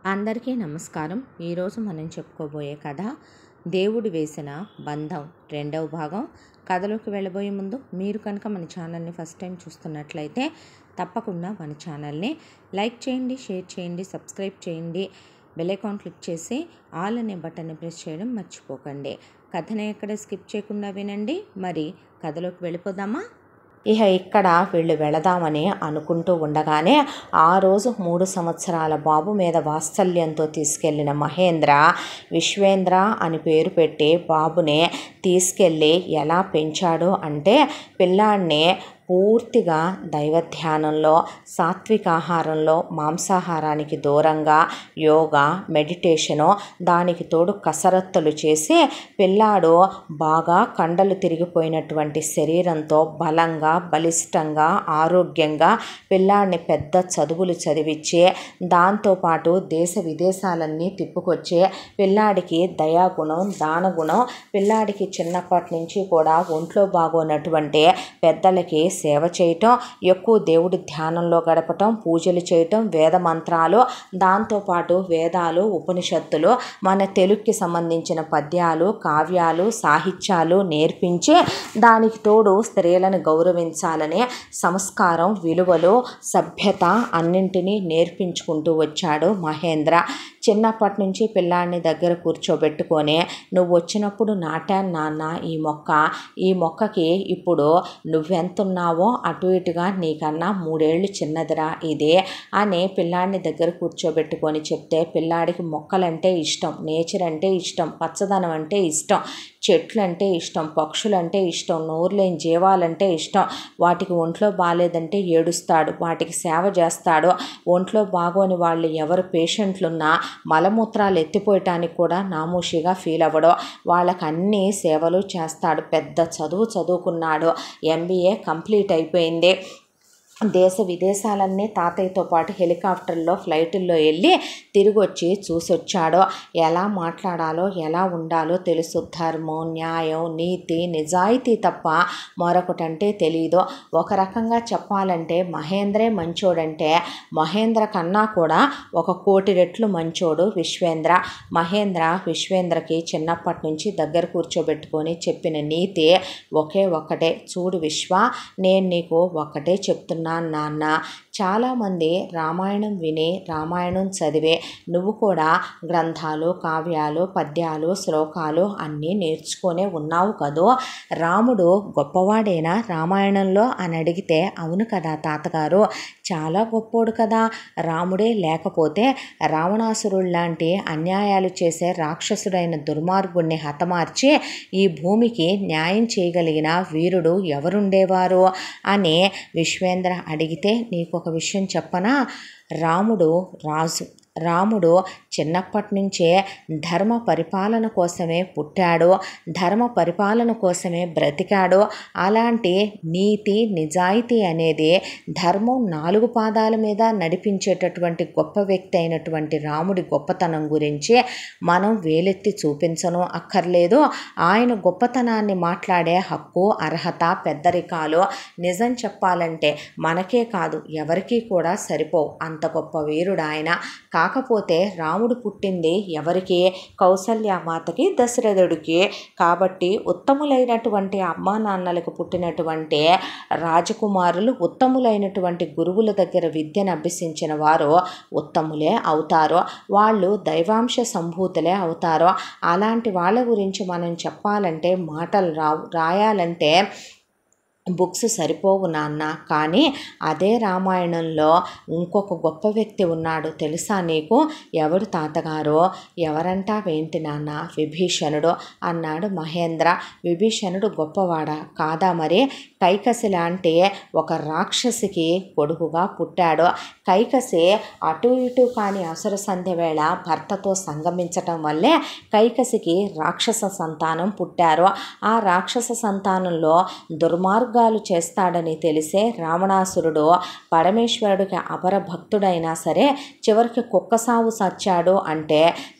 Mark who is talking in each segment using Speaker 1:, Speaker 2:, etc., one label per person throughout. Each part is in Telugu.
Speaker 1: అందరికీ నమస్కారం ఈరోజు మనం చెప్పుకోబోయే కథ దేవుడు వేసిన బంధం రెండవ భాగం కథలోకి వెళ్ళబోయే ముందు మీరు కనుక మన ఛానల్ని ఫస్ట్ టైం చూస్తున్నట్లయితే తప్పకుండా మన ఛానల్ని లైక్ చేయండి షేర్ చేయండి సబ్స్క్రైబ్ చేయండి బెల్ ఐకాన్ క్లిక్ చేసి ఆల్ అనే బటన్ని ప్రెస్ చేయడం మర్చిపోకండి కథని ఎక్కడ స్కిప్ చేయకుండా వినండి మరి కథలోకి వెళ్ళిపోదామా ఇక ఇక్కడ వీళ్ళు వెళదామని అనుకుంటూ ఉండగానే ఆ రోజు మూడు సంవత్సరాల బాబు మీద వాత్సల్యంతో తీసుకెళ్లిన మహేంద్ర విశ్వేంద్ర అని పేరు పెట్టి బాబుని తీసుకెళ్ళి ఎలా పెంచాడు అంటే పిల్లాడిని పూర్తిగా దైవ ధ్యానంలో సాత్విక ఆహారంలో మాంసాహారానికి దూరంగా యోగా మెడిటేషను దానికి తోడు కసరత్తులు చేసి పిల్లాడు బాగా కండలు తిరిగిపోయినటువంటి శరీరంతో బలంగా బలిష్టంగా ఆరోగ్యంగా పిల్లాడిని పెద్ద చదువులు చదివించి దాంతోపాటు దేశ విదేశాలన్నీ తిప్పుకొచ్చి పిల్లాడికి దయాగుణం దానగుణం పిల్లాడికి చిన్నప్పటి నుంచి కూడా ఒంట్లో బాగోనటువంటి పెద్దలకి సేవ చేయటం ఎక్కువ దేవుడి ధ్యానంలో గడపటం పూజలు చేయటం వేద మంత్రాలు దాంతోపాటు వేదాలు ఉపనిషత్తులు మన తెలుగుకి సంబంధించిన పద్యాలు కావ్యాలు సాహిత్యాలు నేర్పించి దానికి తోడు స్త్రీలను గౌరవించాలనే సంస్కారం విలువలు సభ్యత అన్నింటినీ నేర్పించుకుంటూ వచ్చాడు మహేంద్ర చిన్నప్పటి నుంచి పిల్లాడిని దగ్గర కూర్చోబెట్టుకొని నువ్వు వచ్చినప్పుడు నాటాను నాన్న ఈ మొక్క ఈ మొక్కకి ఇప్పుడు నువ్వెంతున్నావో అటు ఇటుగా నీకన్నా మూడేళ్ళు చిన్నదిరా ఇదే అని పిల్లాడిని దగ్గర కూర్చోబెట్టుకొని చెప్తే పిల్లాడికి మొక్కలంటే ఇష్టం నేచర్ అంటే ఇష్టం పచ్చదనం అంటే ఇష్టం చెట్లు అంటే ఇష్టం పక్షులు అంటే ఇష్టం నోరులేని జీవాలంటే ఇష్టం వాటికి ఒంట్లో బాగాలేదంటే ఏడుస్తాడు వాటికి సేవ చేస్తాడు ఒంట్లో బాగోని వాళ్ళు ఎవరు పేషెంట్లున్నా మలమూత్రాలు ఎత్తిపోయటానికి కూడా నామూషిగా ఫీల్ అవ్వడం వాళ్ళకి అన్ని సేవలు చేస్తాడు పెద్ద చదువు చదువుకున్నాడు ఎంబీఏ కంప్లీట్ అయిపోయింది దేశ విదేశాలన్నీ తాతయ్యతో పాటు హెలికాప్టర్లో ఫ్లైటుల్లో వెళ్ళి తిరిగి వచ్చి చూసొచ్చాడో ఎలా మాట్లాడాలో ఎలా ఉండాలో తెలుసు ధర్మం న్యాయం నీతి నిజాయితీ తప్ప మరొకటంటే తెలియదు ఒక రకంగా చెప్పాలంటే మహేంద్రే మంచోడంటే మహేంద్ర కన్నా కూడా ఒక కోటి రెట్లు మంచోడు విశ్వేంద్ర మహేంద్ర విశ్వేంద్రకి చిన్నప్పటి నుంచి దగ్గర కూర్చోబెట్టుకొని చెప్పిన నీతి ఒకే ఒక్కటే చూడు విశ్వ నేను నీకు ఒక్కటే చెప్తున్నా నాన్న చాలామంది రామాయణం విని రామాయణం చదివే నువ్వు కూడా గ్రంథాలు కావ్యాలు పద్యాలు శ్లోకాలు అన్నీ నేర్చుకొనే ఉన్నావు కదూ రాముడు గొప్పవాడేనా రామాయణంలో అని అడిగితే అవును కదా తాతగారు చాలా గొప్పోడు కదా రాముడే లేకపోతే రావణాసురుడు లాంటి అన్యాయాలు చేసే రాక్షసుడైన దుర్మార్గుణ్ణి హతమార్చి ఈ భూమికి న్యాయం చేయగలిగిన వీరుడు ఎవరుండేవారు అని విశ్వేంద్ర అడిగితే నీకు ఒక విషయం చెప్పనా రాముడు రాజు రాముడు చిన్నప్పటి నుంచే ధర్మ పరిపాలన కోసమే పుట్టాడు ధర్మ పరిపాలన కోసమే బ్రతికాడు అలాంటి నీతి నిజాయితీ అనేది ధర్మం నాలుగు పాదాల మీద నడిపించేటటువంటి గొప్ప వ్యక్తి అయినటువంటి రాముడి గొప్పతనం గురించి మనం వేలెత్తి చూపించను అక్కర్లేదు ఆయన గొప్పతనాన్ని మాట్లాడే హక్కు అర్హత పెద్దరికాలు నిజం చెప్పాలంటే మనకే కాదు ఎవరికీ కూడా సరిపోవు అంత గొప్ప వీరుడు ఆయన కాకపోతే రాముడు పుట్టింది ఎవరికి కౌసల్యామాతకి దశరథుడికి కాబట్టి ఉత్తములైనటువంటి అమ్మా నాన్నలకు పుట్టినటువంటి రాజకుమారులు ఉత్తములైనటువంటి గురువుల దగ్గర విద్యను అభ్యసించిన వారు ఉత్తములే అవుతారు వాళ్ళు దైవాంశ సంభూతులే అవుతారు అలాంటి వాళ్ళ గురించి మనం చెప్పాలంటే మాటలు రావు రాయాలంటే బుక్స్ సరిపోవు నాన్న కానీ అదే రామాయణంలో ఇంకొక గొప్ప వ్యక్తి ఉన్నాడు తెలుసా నీకు ఎవడు తాతగారు ఎవరంటావేంటి నాన్న విభీషణుడు అన్నాడు మహేంద్ర విభీషణుడు గొప్పవాడా కాదా మరి కైకసి లాంటి ఒక రాక్షసికి కొడుకుగా పుట్టాడు కైకసి అటు ఇటు కాని అసుర సంధ్య వేళ భర్తతో సంగమించటం వల్లే కైకసికి రాక్షస సంతానం పుట్టారు ఆ రాక్షస సంతానంలో దుర్మార్గ దుర్మార్గాలు చేస్తాడని తెలిసే రావణాసురుడు పరమేశ్వరుడికి అపర భక్తుడైనా సరే చివరికి కుక్క సావు సచ్చాడు అంటే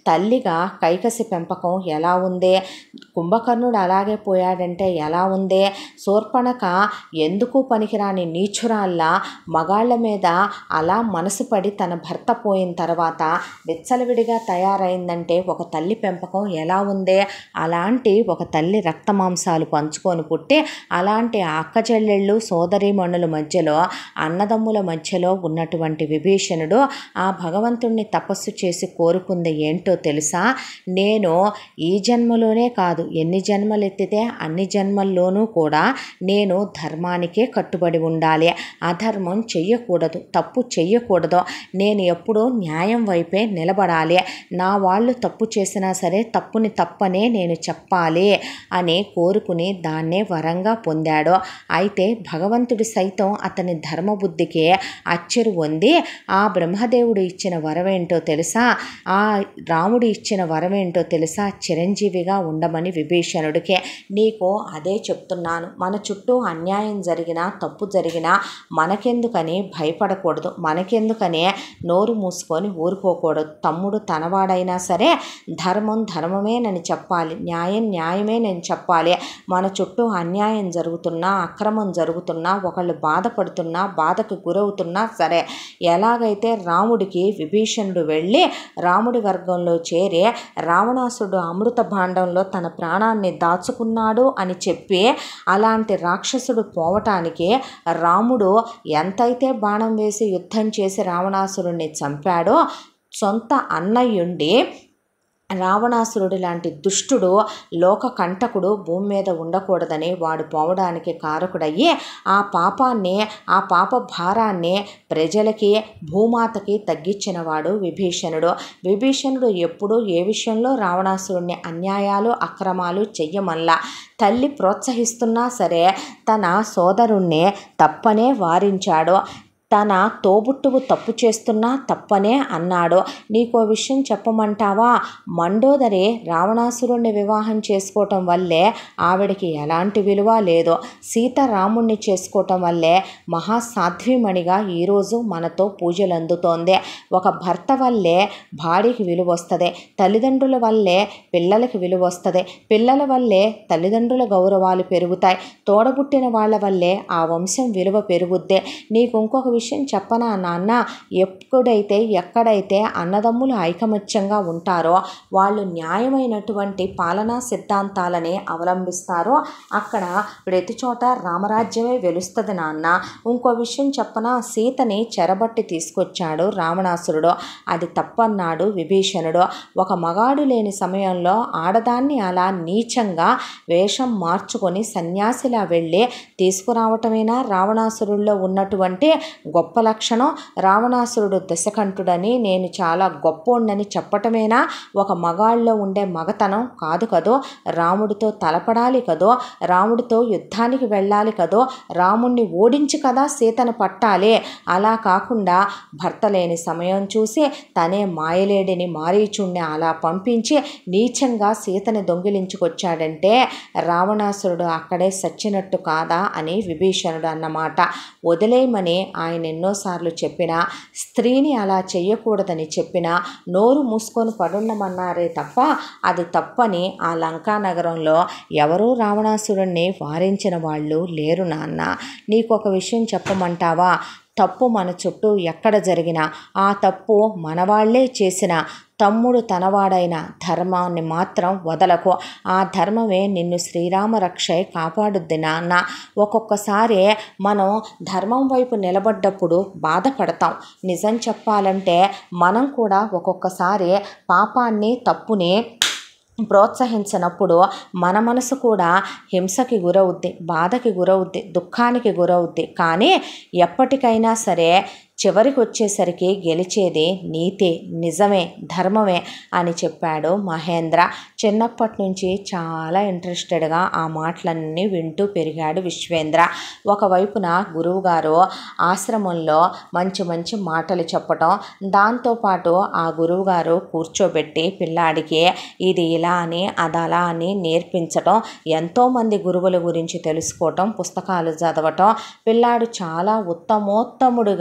Speaker 1: తల్లిగా కైకసి పెంపకం ఎలా ఉంది కుంభకర్ణుడు అలాగే పోయాడంటే ఎలా ఉంది శూర్పణక ఎందుకు పనికిరాని నీచురాల్లా మగాళ్ళ మీద అలా మనసు పడి తన భర్త పోయిన తర్వాత విచ్చలవిడిగా తయారైందంటే ఒక తల్లి పెంపకం ఎలా ఉంది అలాంటి ఒక తల్లి రక్త మాంసాలు పంచుకొని పుట్టి అలాంటి అక్క చెల్లెళ్ళు సోదరీమణుల మధ్యలో అన్నదమ్ముల మధ్యలో ఉన్నటువంటి విభీషణుడు ఆ భగవంతుణ్ణి తపస్సు చేసి కోరుకుంది ఏంటో తెలుసా నేను ఈ జన్మలోనే కాదు ఎన్ని జన్మలు ఎత్తితే అన్ని జన్మల్లోనూ కూడా నేను ధర్మానికే కట్టుబడి ఉండాలి అధర్మం చెయ్యకూడదు తప్పు చెయ్యకూడదు నేను ఎప్పుడూ న్యాయం వైపే నిలబడాలి నా వాళ్ళు తప్పు చేసినా సరే తప్పుని తప్పనే నేను చెప్పాలి అని కోరుకుని దాన్నే వరంగా పొందాడు అయితే భగవంతుడి సైతం అతని ధర్మబుద్ధికి అచ్చెరు పొంది ఆ బ్రహ్మదేవుడు ఇచ్చిన వరమేంటో తెలుసా ఆ రాముడు ఇచ్చిన వరమేంటో తెలుసా చిరంజీవిగా ఉండమని విభీషణుడికే నీకు అదే చెప్తున్నాను మన చుట్టూ అన్యాయం జరిగినా తప్పు జరిగినా మనకెందుకని భయపడకూడదు మనకెందుకని నోరు మూసుకొని ఊరుకోకూడదు తమ్ముడు తనవాడైనా సరే ధర్మం ధర్మమేనని చెప్పాలి న్యాయం న్యాయమేనని చెప్పాలి మన చుట్టూ అన్యాయం జరుగుతున్నా అక్రమం జరుగుతున్నా ఒకళ్ళు బాధపడుతున్నా బాధకు గురవుతున్నా సరే ఎలాగైతే రాముడికి విభీషణుడు వెళ్ళి రాముడి వర్గంలో చేరి రావణాసుడు అమృత భాండంలో తన ప్రాణాన్ని దాచుకున్నాడు అని చెప్పి అలాంటి రాక్షసుడు పోవటానికి రాముడు ఎంతైతే బాణం వేసి యుద్ధం చేసి రావణాసురుణ్ణి చంపాడో సొంత అన్నయ్యుండి రావణాసురుడి లాంటి దుష్టుడు లోక కంటకుడు భూమి మీద ఉండకూడదని వాడు పోవడానికి కారకుడయ్యి ఆ పాపాన్ని ఆ పాప భారాన్ని ప్రజలకి భూమాతకి తగ్గించినవాడు విభీషణుడు విభీషణుడు ఎప్పుడు ఏ విషయంలో రావణాసురుడిని అన్యాయాలు అక్రమాలు చెయ్యమల్లా తల్లి ప్రోత్సహిస్తున్నా సరే తన సోదరుణ్ణి తప్పనే వారించాడు తన తోబుట్టువు తప్పు చేస్తున్నా తప్పనే అన్నాడు నీకో విషయం చెప్పమంటావా మండోదరి రావణాసురుణ్ణి వివాహం చేసుకోవటం వల్లే ఆవిడకి ఎలాంటి విలువ లేదు సీత రాముణ్ణి చేసుకోవటం వల్లే మహాసాధ్విమణిగా ఈరోజు మనతో పూజలు అందుతోంది ఒక భర్త వల్లే భార్యకి విలువ వస్తుంది తల్లిదండ్రుల వల్లే పిల్లలకి విలువ వస్తుంది పిల్లల వల్లే తల్లిదండ్రుల గౌరవాలు పెరుగుతాయి తోడబుట్టిన వాళ్ళ వల్లే ఆ వంశం విలువ పెరుగుద్ది నీకు ఇంకొక విషయం చెప్పనా నాన్న ఎప్పుడైతే ఎక్కడైతే అన్నదమ్ములు ఐకమత్యంగా ఉంటారో వాళ్ళు న్యాయమైనటువంటి పాలనా సిద్ధాంతాలని అవలంబిస్తారో అక్కడ ప్రతి చోట రామరాజ్యమే వెలుస్తుంది నాన్న ఇంకో విషయం చెప్పనా సీతని చెరబట్టి తీసుకొచ్చాడు రావణాసురుడు అది తప్పన్నాడు విభీషణుడు ఒక మగాడు లేని సమయంలో ఆడదాన్ని అలా నీచంగా వేషం మార్చుకొని సన్యాసిలా వెళ్ళి తీసుకురావటమేనా రావణాసురుల్లో ఉన్నటువంటి గొప్ప లక్షణం రావణాసురుడు దశకంఠుడని నేను చాలా గొప్పోండని చెప్పటమేనా ఒక మగాళ్ళలో ఉండే మగతనం కాదు కదో రాముడితో తలపడాలి కదో రాముడితో యుద్ధానికి వెళ్ళాలి కదో రాముణ్ణి ఓడించి కదా సీతను పట్టాలి అలా కాకుండా భర్త లేని సమయం చూసి తనే మాయలేడిని మారీచుణ్ణి అలా పంపించి నీచంగా సీతని దొంగిలించుకొచ్చాడంటే రావణాసురుడు అక్కడే సచ్చినట్టు కాదా అని విభీషణుడు అన్నమాట వదిలేయమని ఆయన ఎన్నోసార్లు చెప్పినా స్త్రీని అలా చెయ్యకూడదని చెప్పినా నోరు మూసుకొని పడుండమన్నారే తప్ప అది తప్పని ఆ లంకా నగరంలో ఎవరూ రావణాసురుణ్ణి వారించిన వాళ్ళు లేరు నాన్న నీకు ఒక విషయం చెప్పమంటావా తప్పు మన చుట్టూ ఎక్కడ జరిగినా ఆ తప్పు మనవాళ్లే చేసిన తమ్ముడు తనవాడైన ధర్మాన్ని మాత్రం వదలకు ఆ ధర్మమే నిన్ను శ్రీరామ రక్షే కాపాడుద్ది నాన్న ఒక్కొక్కసారి మనం ధర్మం వైపు నిలబడ్డప్పుడు బాధపడతాం నిజం చెప్పాలంటే మనం కూడా ఒక్కొక్కసారి పాపాన్ని తప్పుని ప్రోత్సహించినప్పుడు మన మనసు కూడా హింసకి గురవుద్ది బాధకి గురవుద్ది దుఃఖానికి గురవుద్ది కానీ ఎప్పటికైనా సరే చివరికి వచ్చేసరికి గెలిచేది నీతే నిజమే ధర్మమే అని చెప్పాడు మహేంద్ర చిన్నప్పటి నుంచి చాలా ఇంట్రెస్టెడ్గా ఆ మాటలన్నీ వింటూ పెరిగాడు విశ్వేంద్ర ఒకవైపున గురువుగారు ఆశ్రమంలో మంచి మంచి మాటలు చెప్పటం దాంతోపాటు ఆ గురువుగారు కూర్చోబెట్టి పిల్లాడికి ఇది ఇలా అని అది అలా అని నేర్పించటం ఎంతోమంది గురువుల గురించి తెలుసుకోవటం పుస్తకాలు చదవటం పిల్లాడు చాలా ఉత్తమోత్తముడుగా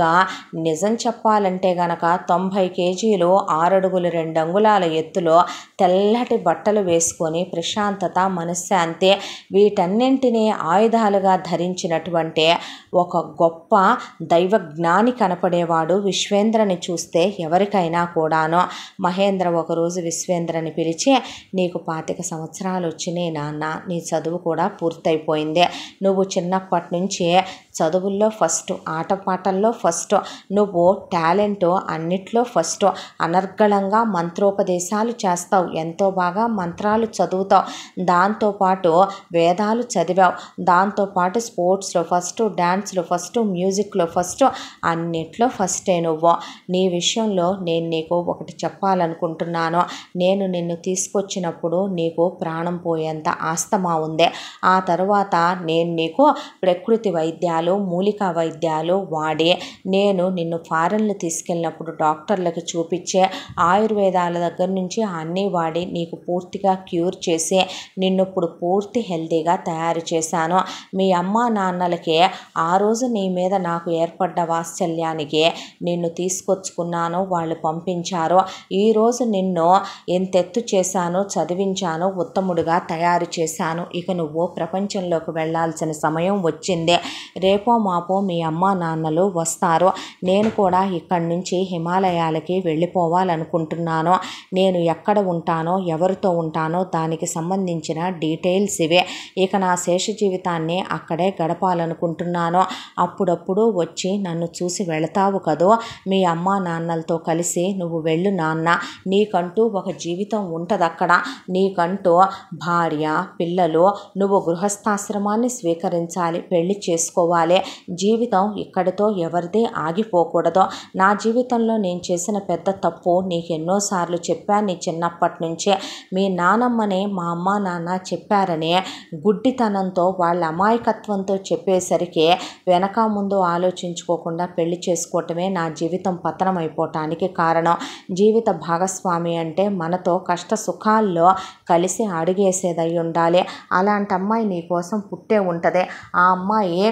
Speaker 1: నిజం చెప్పాలంటే గనక తొంభై కేజీలు ఆరడుగులు రెండు అంగుళాల ఎత్తులో తెల్లటి బట్టలు వేసుకొని ప్రశాంతత మనశ్శాంతి వీటన్నింటినీ ఆయుధాలుగా ధరించినటువంటి ఒక గొప్ప దైవ జ్ఞాని కనపడేవాడు విశ్వేంద్రని చూస్తే ఎవరికైనా కూడాను మహేంద్ర ఒకరోజు విశ్వేంద్రని పిలిచి నీకు పాతిక సంవత్సరాలు వచ్చినాయి నాన్న నీ చదువు కూడా పూర్తయిపోయింది నువ్వు చిన్నప్పటి నుంచి చదువుల్లో ఫస్ట్ ఆటపాటల్లో ఫస్ట్ నువ్వు టాలెంట్ అన్నిట్లో ఫస్ట్ అనర్గళంగా మంత్రోపదేశాలు చేస్తావు ఎంతో బాగా మంత్రాలు చదువుతావు దాంతోపాటు వేదాలు చదివావు దాంతోపాటు స్పోర్ట్స్లో ఫస్ట్ డ్యాన్స్లో ఫస్ట్ మ్యూజిక్లో ఫస్ట్ అన్నిట్లో ఫస్టే నువ్వు నీ విషయంలో నేను నీకు ఒకటి చెప్పాలనుకుంటున్నాను నేను నిన్ను తీసుకొచ్చినప్పుడు నీకు ప్రాణం పోయేంత ఆస్తమా ఉంది ఆ తర్వాత నేను నీకు ప్రకృతి వైద్యాలు మూలికా వైద్యాలు వాడి నేను నిన్ను ఫారెన్లు తీసుకెళ్ళినప్పుడు డాక్టర్లకు చూపించే ఆయుర్వేదాల దగ్గర నుంచి అన్నీ వాడి నీకు పూర్తిగా క్యూర్ చేసి నిన్ను ఇప్పుడు పూర్తి హెల్తీగా తయారు చేశాను మీ అమ్మ నాన్నలకి ఆ రోజు నీ మీద నాకు ఏర్పడ్డ వాత్సల్యానికి నిన్ను తీసుకొచ్చుకున్నాను వాళ్ళు పంపించారు ఈరోజు నిన్ను ఎంతెత్తు చేశాను చదివించాను ఉత్తముడుగా తయారు చేశాను ఇక నువ్వు ప్రపంచంలోకి వెళ్ళాల్సిన సమయం వచ్చింది రేపో మాపో మీ అమ్మ నాన్నలు వస్తారు నేను కూడా ఇక్కడి నుంచి హిమాలయాలకి వెళ్ళిపోవాలనుకుంటున్నాను నేను ఎక్కడ ఉంటానో ఎవరితో ఉంటానో దానికి సంబంధించిన డీటెయిల్స్ ఇవే ఇక నా శేష జీవితాన్ని అక్కడే గడపాలనుకుంటున్నాను అప్పుడప్పుడు వచ్చి నన్ను చూసి వెళతావు కదో మీ అమ్మ నాన్నలతో కలిసి నువ్వు వెళ్ళు నాన్న నీకంటూ ఒక జీవితం ఉంటుంది అక్కడ నీకంటూ భార్య పిల్లలు నువ్వు గృహస్థాశ్రమాన్ని స్వీకరించాలి పెళ్లి చేసుకోవాలి జీవితం ఇక్కడితో ఎవరిది ఆగిపోకూడదు నా జీవితంలో నేను చేసిన పెద్ద తప్పు నీకు ఎన్నోసార్లు చెప్పాను నీ చిన్నప్పటి నుంచే మీ నానమ్మనే మా అమ్మ నాన్న చెప్పారని గుడ్డితనంతో వాళ్ళ అమాయకత్వంతో చెప్పేసరికి వెనక ముందు ఆలోచించుకోకుండా పెళ్లి చేసుకోవటమే నా జీవితం పతనం అయిపోవటానికి కారణం జీవిత భాగస్వామి అంటే మనతో కష్ట సుఖాల్లో కలిసి అడుగేసేదై ఉండాలి అలాంటి అమ్మాయి నీ కోసం పుట్టే ఉంటుంది ఆ అమ్మాయి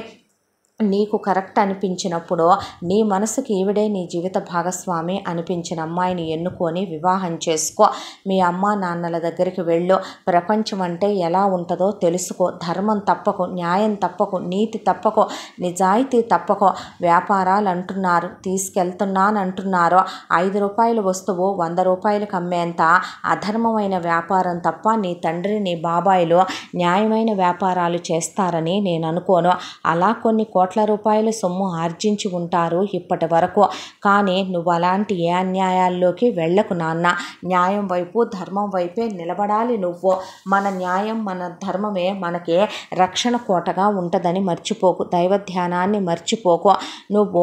Speaker 1: నీకు కరెక్ట్ అనిపించినప్పుడు నీ మనసుకి ఈవిడే నీ జీవిత భాగస్వామి అనిపించిన అమ్మాయిని ఎన్నుకొని వివాహం చేసుకో మీ అమ్మ నాన్నల దగ్గరికి వెళ్ళు ప్రపంచం అంటే ఎలా ఉంటుందో తెలుసుకో ధర్మం తప్పకు న్యాయం తప్పకు నీతి తప్పకు నిజాయితీ తప్పకు వ్యాపారాలు అంటున్నారు తీసుకెళ్తున్నాను అంటున్నారు ఐదు రూపాయల వస్తువు వంద రూపాయలకు అమ్మేంత అధర్మమైన వ్యాపారం తప్ప నీ తండ్రి నీ బాబాయిలు న్యాయమైన వ్యాపారాలు చేస్తారని నేను అనుకోను అలా కొన్ని కోట్ల రూపాయల సొమ్ము ఆర్జించి ఉంటారు ఇప్పటి వరకు కానీ నువ్వు అలాంటి ఏ అన్యాయాల్లోకి వెళ్ళకు నాన్న న్యాయం వైపు ధర్మం వైపే నిలబడాలి నువ్వు మన న్యాయం మన ధర్మమే మనకి రక్షణ కోటగా ఉంటుందని మర్చిపోకు దైవ ధ్యానాన్ని మర్చిపోకు నువ్వు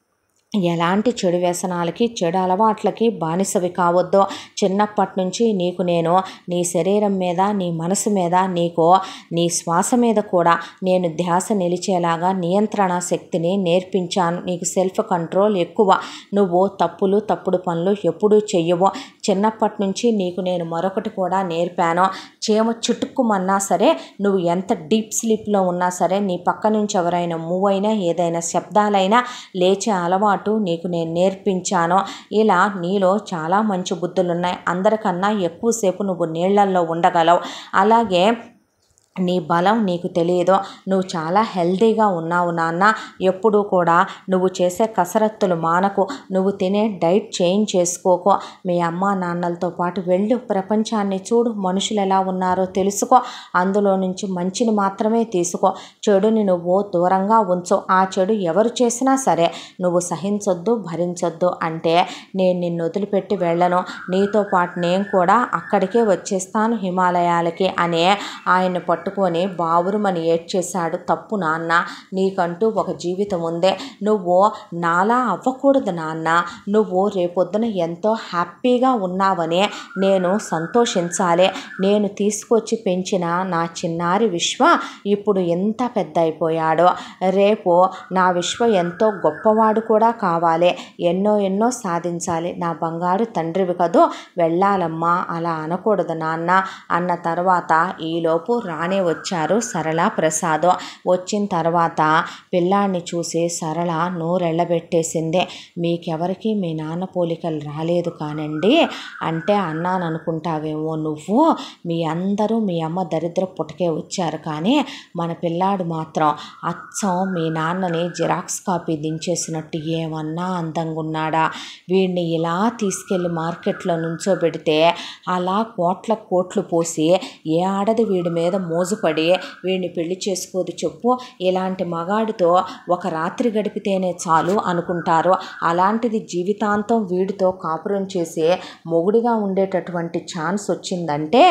Speaker 1: ఎలాంటి చెడు వ్యసనాలకి చెడు అలవాట్లకి బానిసవి కావద్దు చిన్నప్పటి నుంచి నీకు నేను నీ శరీరం మీద నీ మనసు మీద నీకు నీ శ్వాస మీద కూడా నేను ధ్యాస నిలిచేలాగా నియంత్రణ శక్తిని నేర్పించాను నీకు సెల్ఫ్ కంట్రోల్ ఎక్కువ నువ్వు తప్పులు తప్పుడు పనులు ఎప్పుడూ చెయ్యవు చిన్నప్పటి నుంచి నీకు నేను మరొకటి కూడా నేర్పాను చీమ చుట్టుకుమన్నా సరే నువ్వు ఎంత డీప్ స్లీప్లో ఉన్నా సరే నీ పక్క నుంచి ఎవరైనా మూవ్ అయినా ఏదైనా శబ్దాలైనా లేచే అలవాటు నీకు నేను నేర్పించాను ఇలా నీలో చాలా మంచి బుద్ధులు ఉన్నాయి అందరికన్నా ఎక్కువసేపు నువ్వు నీళ్ళల్లో ఉండగలవు అలాగే నీ బలం నీకు తెలియదు నువ్వు చాలా హెల్తీగా ఉన్నావు నాన్న ఎప్పుడూ కూడా నువ్వు చేసే కసరత్తులు మానకు నువ్వు తినే డైట్ చేంజ్ చేసుకోకు మీ అమ్మ నాన్నలతో పాటు వెళ్ళు ప్రపంచాన్ని చూడు మనుషులు ఎలా ఉన్నారో తెలుసుకో అందులో నుంచి మంచిని మాత్రమే తీసుకో చెడుని నువ్వు దూరంగా ఉంచు ఆ చెడు ఎవరు చేసినా సరే నువ్వు సహించొద్దు భరించొద్దు అంటే నేను నిన్ను వదిలిపెట్టి వెళ్ళను నీతో పాటు నేను కూడా అక్కడికే వచ్చేస్తాను హిమాలయాలకి అనే ఆయన పట్టుకొని బావురుమని ఏడ్చేశాడు తప్పు నాన్న నీకంటూ ఒక జీవితం ఉందే నువ్వు నాలా అవ్వకూడదు నాన్న నువ్వు రేపొద్దున ఎంతో హ్యాపీగా ఉన్నావని నేను సంతోషించాలి నేను తీసుకొచ్చి పెంచిన నా చిన్నారి విశ్వ ఇప్పుడు ఎంత పెద్ద అయిపోయాడో రేపు నా విశ్వ ఎంతో గొప్పవాడు కూడా కావాలి ఎన్నో ఎన్నో సాధించాలి నా బంగారు తండ్రివి కదూ వెళ్ళాలమ్మా అలా అనకూడదు నాన్న అన్న తర్వాత ఈలోపు రాణి రానే వచ్చారు సరళ ప్రసాద్ వచ్చిన తర్వాత పిల్లాడిని చూసి సరళ నోరెళ్ళబెట్టేసిందే మీకెవరికి మీ నాన్న పోలికలు రాలేదు కానండి అంటే అన్నాను అనుకుంటావేమో నువ్వు మీ అందరూ మీ అమ్మ దరిద్ర పుట్టకే వచ్చారు కానీ మన పిల్లాడు మాత్రం అచ్చం మీ నాన్నని జిరాక్స్ కాపీ దించేసినట్టు ఏమన్నా అందంగా ఉన్నాడా వీడిని ఇలా తీసుకెళ్ళి మార్కెట్లో నుంచోబెడితే అలా కోట్ల కోట్లు పోసి ఏ ఆడది వీడి మీద మోజుపడి వీడిని పెళ్లి చేసుకోదు చెప్పు ఇలాంటి మగాడితో ఒక రాత్రి గడిపితేనే చాలు అనుకుంటారు అలాంటిది జీవితాంతం వీడితో కాపురం చేసి మొగుడిగా ఉండేటటువంటి ఛాన్స్ వచ్చిందంటే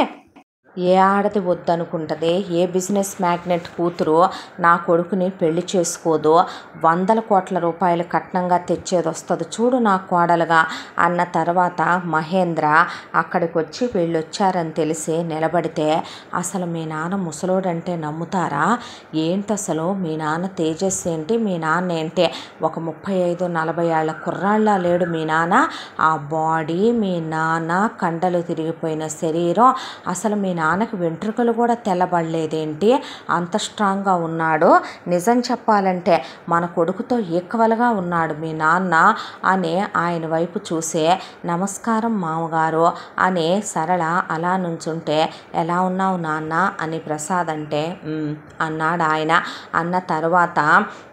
Speaker 1: ఏ ఆడది వద్దనుకుంటుంది ఏ బిజినెస్ మ్యాగ్నెట్ కూతురు నా కొడుకుని పెళ్లి చేసుకోదు వందల కోట్ల రూపాయలు కట్నంగా తెచ్చేది వస్తుంది చూడు నా కోడలుగా అన్న తర్వాత మహేంద్ర అక్కడికి వచ్చి వీళ్ళు వచ్చారని తెలిసి నిలబడితే అసలు మీ నాన్న ముసలోడంటే నమ్ముతారా ఏంటి అసలు మీ నాన్న తేజస్ ఏంటి మీ నాన్న ఏంటి ఒక ముప్పై ఐదు నలభై ఏళ్ళ కుర్రాళ్ళ లేడు మీ నాన్న ఆ బాడీ మీ నాన్న కండలు తిరిగిపోయిన శరీరం అసలు మీ నాన్నకి వెంట్రుకలు కూడా తెల్లబడలేదేంటి అంత స్ట్రాంగ్గా ఉన్నాడు నిజం చెప్పాలంటే మన కొడుకుతో ఈక్వల్గా ఉన్నాడు మీ నాన్న అని ఆయన వైపు చూసే నమస్కారం మామగారు అని సరళ అలా నుంచుంటే ఎలా ఉన్నావు నాన్న అని ప్రసాద్ అంటే "ఉమ్" అన్నాడు ఆయన అన్న తర్వాత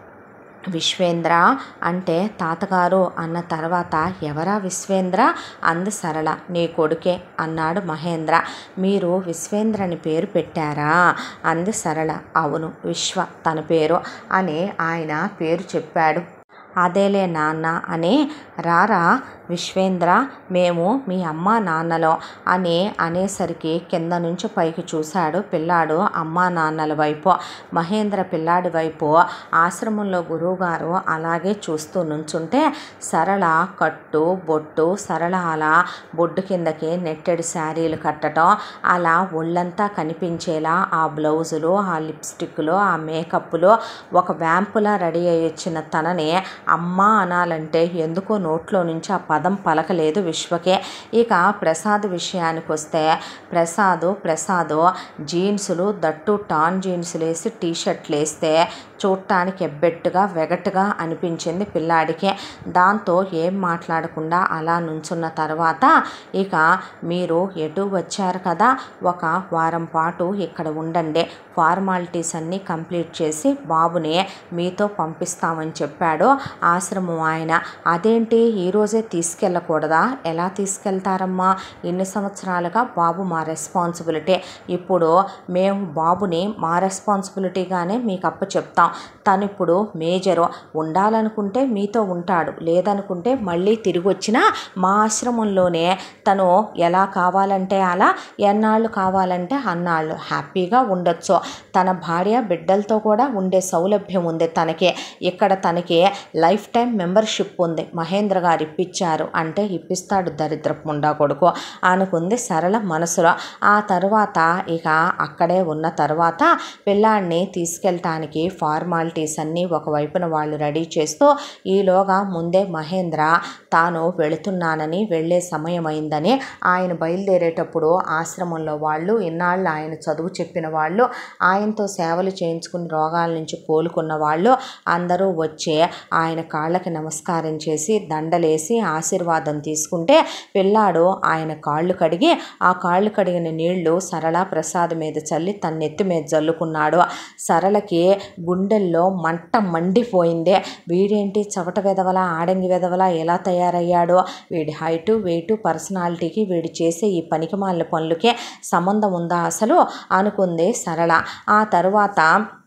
Speaker 1: విశ్వేంద్ర అంటే తాతగారు అన్న తర్వాత ఎవరా విశ్వేంద్ర అంది సరళ నీ కొడుకే అన్నాడు మహేంద్ర మీరు విశ్వేంద్రని పేరు పెట్టారా అంది సరళ అవును విశ్వ తన పేరు అని ఆయన పేరు చెప్పాడు అదేలే నాన్న అని రారా విశ్వేంద్ర మేము మీ అమ్మ నాన్నలో అని అనేసరికి కింద నుంచి పైకి చూశాడు పిల్లాడు అమ్మా నాన్నల వైపు మహేంద్ర పిల్లాడి వైపు ఆశ్రమంలో గురువుగారు అలాగే చూస్తూ నుంచుంటే సరళ కట్టు బొట్టు సరళ అలా బొడ్డు కిందకి నెట్టెడు శారీలు కట్టడం అలా ఒళ్ళంతా కనిపించేలా ఆ బ్లౌజులు ఆ లిప్స్టిక్లు ఆ మేకప్లు ఒక వ్యాంపులా రెడీ అయ్యి వచ్చిన తనని అమ్మ అనాలంటే ఎందుకో నోట్లో నుంచి ఆ పదం పలకలేదు విశ్వకే ఇక ప్రసాద్ విషయానికి వస్తే ప్రసాద్ ప్రసాద్ జీన్సులు దట్టు టాన్ జీన్సులు వేసి టీ షర్ట్లు వేస్తే చూడటానికి ఎబ్బెట్టుగా వెగట్టుగా అనిపించింది పిల్లాడికి దాంతో ఏం మాట్లాడకుండా అలా నుంచున్న తర్వాత ఇక మీరు ఎటు వచ్చారు కదా ఒక వారం పాటు ఇక్కడ ఉండండి ఫార్మాలిటీస్ అన్నీ కంప్లీట్ చేసి బాబుని మీతో పంపిస్తామని చెప్పాడు ఆశ్రమం ఆయన అదేంటి ఈరోజే తీసుకెళ్ళకూడదా ఎలా తీసుకెళ్తారమ్మా ఇన్ని సంవత్సరాలుగా బాబు మా రెస్పాన్సిబిలిటీ ఇప్పుడు మేము బాబుని మా రెస్పాన్సిబిలిటీగానే మీకు అప్ప చెప్తాం తను ఇప్పుడు మేజరు ఉండాలనుకుంటే మీతో ఉంటాడు లేదనుకుంటే మళ్ళీ తిరిగి వచ్చినా మా ఆశ్రమంలోనే తను ఎలా కావాలంటే అలా ఎన్నాళ్ళు కావాలంటే అన్నాళ్ళు హ్యాపీగా ఉండొచ్చు తన భార్య బిడ్డలతో కూడా ఉండే సౌలభ్యం ఉంది తనకి ఇక్కడ తనకి లైఫ్ టైం మెంబర్షిప్ ఉంది మహేంద్ర గారు ఇప్పించారు అంటే ఇప్పిస్తాడు దరిద్రపు ముండా కొడుకు అనుకుంది సరళ మనసులో ఆ తర్వాత ఇక అక్కడే ఉన్న తర్వాత పిల్లాడిని తీసుకెళ్ళటానికి ఫార్మాలిటీస్ అన్నీ ఒకవైపున వాళ్ళు రెడీ చేస్తూ ఈలోగా ముందే మహేంద్ర తాను వెళుతున్నానని వెళ్ళే సమయం అయిందని ఆయన బయలుదేరేటప్పుడు ఆశ్రమంలో వాళ్ళు ఇన్నాళ్ళు ఆయన చదువు చెప్పిన వాళ్ళు ఆయనతో సేవలు చేయించుకుని రోగాల నుంచి కోలుకున్న వాళ్ళు అందరూ వచ్చి ఆయన కాళ్ళకి నమస్కారం చేసి దండలేసి ఆశీర్వాదం తీసుకుంటే పిల్లాడు ఆయన కాళ్ళు కడిగి ఆ కాళ్ళు కడిగిన నీళ్లు సరళ ప్రసాద్ మీద చల్లి తన నెత్తి మీద జల్లుకున్నాడు సరళకి గుండెల్లో మంట మండిపోయిందే వీడేంటి చవట వెదవల ఆడంగి వెదవల ఎలా తయారయ్యాడో వీడి హైటు వెయిటు పర్సనాలిటీకి వీడు చేసే ఈ పనికిమాలిన పనులకే సంబంధం ఉందా అసలు అనుకుంది సరళ ఆ తరువాత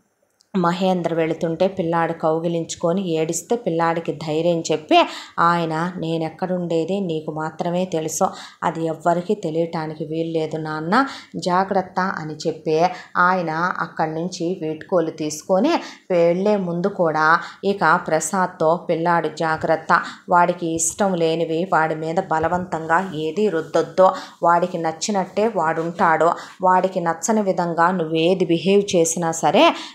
Speaker 1: మహేంద్ర వెళుతుంటే పిల్లాడు కౌగిలించుకొని ఏడిస్తే పిల్లాడికి ధైర్యం చెప్పి ఆయన నేను ఎక్కడుండేది నీకు మాత్రమే తెలుసు అది ఎవ్వరికీ తెలియటానికి వీల్లేదు నాన్న జాగ్రత్త అని చెప్పి ఆయన అక్కడి నుంచి వీడ్కోలు తీసుకొని వెళ్ళే ముందు కూడా ఇక ప్రసాద్తో పిల్లాడు జాగ్రత్త వాడికి ఇష్టం లేనివి వాడి మీద బలవంతంగా ఏది రుద్దొద్దు వాడికి నచ్చినట్టే వాడుంటాడు వాడికి నచ్చని విధంగా నువ్వేది బిహేవ్ చేసినా సరే వాడు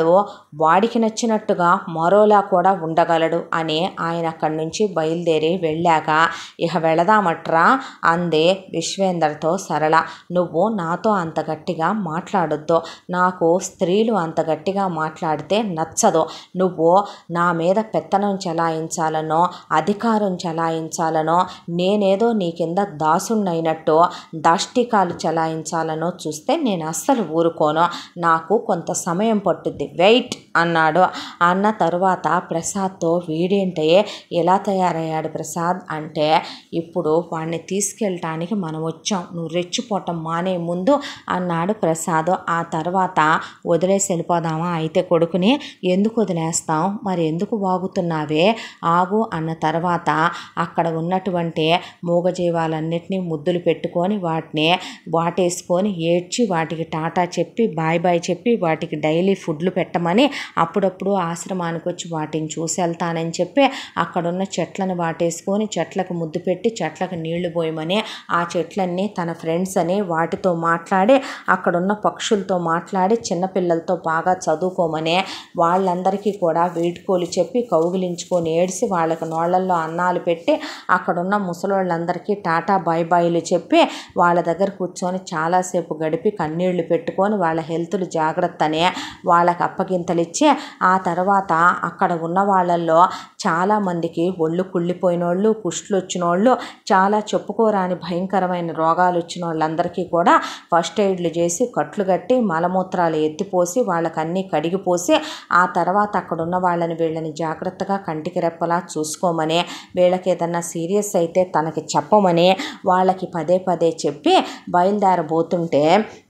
Speaker 1: ఒకడు వాడికి నచ్చినట్టుగా మరోలా కూడా ఉండగలడు అని ఆయన అక్కడి నుంచి బయలుదేరి వెళ్ళాక ఇక వెళదామట్రా అందే విశ్వేందర్తో సరళ నువ్వు నాతో అంత గట్టిగా మాట్లాడొద్దు నాకు స్త్రీలు అంత గట్టిగా మాట్లాడితే నచ్చదు నువ్వు నా మీద పెత్తనం చలాయించాలనో అధికారం చలాయించాలనో నేనేదో నీ కింద దాసుణ్ణైనట్టు దాష్టికాలు చలాయించాలనో చూస్తే నేను అస్సలు ఊరుకోను నాకు కొంత సమయం పట్టుద్ది వెయిట్ అన్నాడు అన్న తరువాత ప్రసాద్తో వీడేంటే ఎలా తయారయ్యాడు ప్రసాద్ అంటే ఇప్పుడు వాడిని తీసుకెళ్ళటానికి మనం వచ్చాం నువ్వు రెచ్చిపోవటం మానే ముందు అన్నాడు ప్రసాద్ ఆ తర్వాత వదిలేసి వెళ్ళిపోదామా అయితే కొడుకుని ఎందుకు వదిలేస్తాం మరి ఎందుకు వాగుతున్నావే ఆగు అన్న తర్వాత అక్కడ ఉన్నటువంటి మూగజీవాలన్నిటినీ ముద్దులు పెట్టుకొని వాటిని వాటేసుకొని ఏడ్చి వాటికి టాటా చెప్పి బాయ్ బాయ్ చెప్పి వాటికి డైలీ ఫుడ్లు పెట్టమని అప్పుడప్పుడు ఆశ్రమానికి వచ్చి వాటిని చూసి వెళ్తానని చెప్పి అక్కడున్న చెట్లను వాటేసుకొని చెట్లకు ముద్దు పెట్టి చెట్లకు నీళ్లు పోయమని ఆ చెట్లన్నీ తన ఫ్రెండ్స్ అని వాటితో మాట్లాడి అక్కడున్న పక్షులతో మాట్లాడి చిన్నపిల్లలతో బాగా చదువుకోమని వాళ్ళందరికీ కూడా వీడ్కోలు చెప్పి కౌగిలించుకొని ఏడిసి వాళ్ళకి నోళ్ళల్లో అన్నాలు పెట్టి అక్కడున్న ముసలోళ్ళందరికీ టాటా బాయ్ బాయ్లు చెప్పి వాళ్ళ దగ్గర కూర్చొని చాలాసేపు గడిపి కన్నీళ్లు పెట్టుకొని వాళ్ళ హెల్త్లు జాగ్రత్త అని వాళ్ళకి అప్పగింతలు ఇచ్చి ఆ తర్వాత అక్కడ ఉన్న వాళ్ళల్లో చాలామందికి ఒళ్ళు కుళ్ళిపోయిన వాళ్ళు కుష్టులు వచ్చిన వాళ్ళు చాలా చెప్పుకోరాని భయంకరమైన రోగాలు వచ్చిన వాళ్ళందరికీ కూడా ఫస్ట్ ఎయిడ్లు చేసి కట్లు కట్టి మలమూత్రాలు ఎత్తిపోసి వాళ్ళకి అన్నీ కడిగిపోసి ఆ తర్వాత అక్కడ ఉన్న వాళ్ళని వీళ్ళని జాగ్రత్తగా కంటికి రెప్పలా చూసుకోమని వీళ్ళకి ఏదన్నా సీరియస్ అయితే తనకి చెప్పమని వాళ్ళకి పదే పదే చెప్పి బయలుదేరబోతుంటే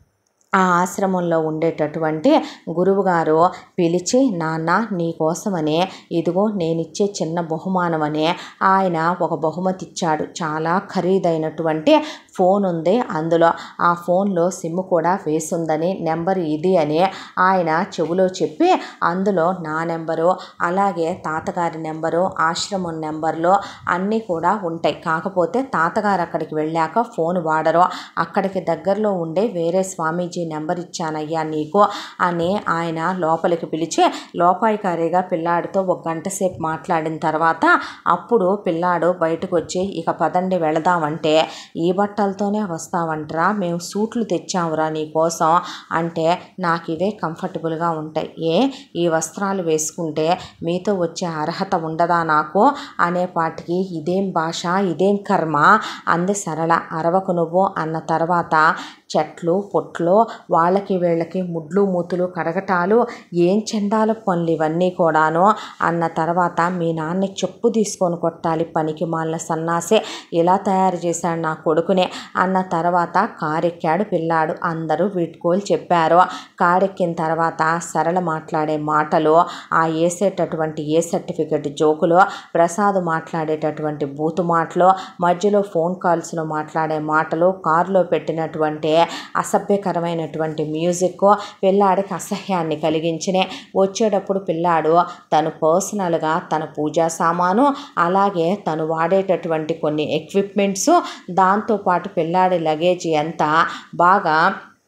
Speaker 1: ఆ ఆశ్రమంలో ఉండేటటువంటి గురువుగారు పిలిచి నాన్న నీ కోసమని ఇదిగో నేనిచ్చే చిన్న బహుమానమని ఆయన ఒక బహుమతి ఇచ్చాడు చాలా ఖరీదైనటువంటి ఫోన్ ఉంది అందులో ఆ ఫోన్లో సిమ్ కూడా వేసుందని నెంబర్ ఇది అని ఆయన చెవిలో చెప్పి అందులో నా నెంబరు అలాగే తాతగారి నెంబరు ఆశ్రమం నెంబర్లు అన్నీ కూడా ఉంటాయి కాకపోతే తాతగారు అక్కడికి వెళ్ళాక ఫోన్ వాడరు అక్కడికి దగ్గరలో ఉండే వేరే స్వామీజీ నెంబర్ ఇచ్చానయ్యా నీకు అని ఆయన లోపలికి పిలిచి లోపాయికారిగా పిల్లాడితో ఒక గంట సేపు మాట్లాడిన తర్వాత అప్పుడు పిల్లాడు బయటకు వచ్చి ఇక పదండి వెళదామంటే ఈ బట్టలతోనే వస్తావంటరా మేము సూట్లు తెచ్చామురా నీ కోసం అంటే నాకు ఇవే కంఫర్టబుల్గా ఉంటాయి ఏ ఈ వస్త్రాలు వేసుకుంటే మీతో వచ్చే అర్హత ఉండదా నాకు అనే పాటికి ఇదేం భాష ఇదేం కర్మ అంది సరళ అరవకు నువ్వు అన్న తర్వాత చెట్లు పొట్లు వాళ్ళకి వీళ్ళకి ముడ్లు మూతులు కడగటాలు ఏం చెండాల పనులు ఇవన్నీ కూడాను అన్న తర్వాత మీ నాన్న చెప్పు తీసుకొని కొట్టాలి పనికి మాలిన సన్నాసే ఇలా తయారు చేశాడు నా కొడుకునే అన్న తర్వాత కారెక్కాడు పిల్లాడు అందరూ వీడ్కోలు చెప్పారు కారెక్కిన తర్వాత సరళ మాట్లాడే మాటలు ఆ వేసేటటువంటి ఏ సర్టిఫికెట్ జోకులు ప్రసాద్ మాట్లాడేటటువంటి బూతు మాటలు మధ్యలో ఫోన్ కాల్స్లో మాట్లాడే మాటలు కారులో పెట్టినటువంటి అసభ్యకరమైనటువంటి మ్యూజిక్ పిల్లాడికి అసహ్యాన్ని కలిగించినే వచ్చేటప్పుడు పిల్లాడు తను పర్సనల్గా తన పూజా సామాను అలాగే తను వాడేటటువంటి కొన్ని ఎక్విప్మెంట్స్ దాంతోపాటు పిల్లాడి లగేజ్ అంతా బాగా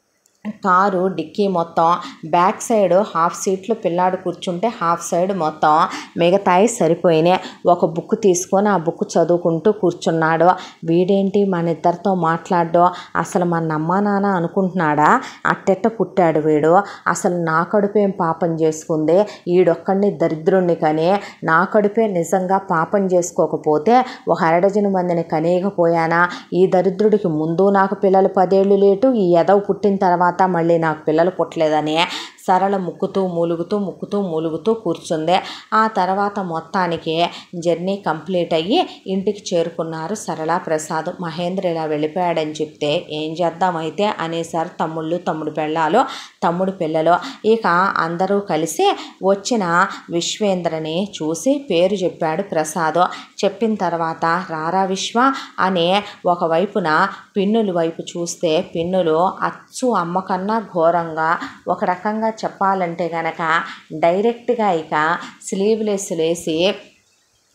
Speaker 1: కారు డిక్కీ మొత్తం బ్యాక్ సైడ్ హాఫ్ సీట్లో పిల్లాడు కూర్చుంటే హాఫ్ సైడ్ మొత్తం మిగతాయి సరిపోయినాయి ఒక బుక్ తీసుకొని ఆ బుక్ చదువుకుంటూ కూర్చున్నాడు వీడేంటి మన ఇద్దరితో మాట్లాడడం అసలు మన అమ్మా నాన్న అనుకుంటున్నాడా అట్టెట్ట పుట్టాడు వీడు అసలు నా కడుపేం పాపం చేసుకుంది ఈడొక్కడిని దరిద్రుణ్ణి కని నా కడుపే నిజంగా పాపం చేసుకోకపోతే ఒక అరడజను మందిని కనేయకపోయానా ఈ దరిద్రుడికి ముందు నాకు పిల్లలు పదేళ్ళు లేటు ఈ ఎదవ పుట్టిన తర్వాత మళ్ళీ నాకు పిల్లలు పుట్టలేదని సరళ ముక్కుతూ మూలుగుతూ ముక్కుతూ మూలుగుతూ కూర్చుంది ఆ తర్వాత మొత్తానికి జర్నీ కంప్లీట్ అయ్యి ఇంటికి చేరుకున్నారు సరళ ప్రసాద్ మహేంద్ర ఇలా వెళ్ళిపోయాడని చెప్తే ఏం చేద్దామైతే అనేసారు తమ్ముళ్ళు తమ్ముడు పెళ్ళాలు తమ్ముడు పిల్లలు ఇక అందరూ కలిసి వచ్చిన విశ్వేంద్రని చూసి పేరు చెప్పాడు ప్రసాద్ చెప్పిన తర్వాత రారా విశ్వ అనే ఒకవైపున పిన్నుల వైపు చూస్తే పిన్నులు అచ్చు అమ్మకన్నా ఘోరంగా ఒక రకంగా చెప్పాలంటే గనక డైరెక్ట్గా ఇక స్లీవ్లెస్ లేసి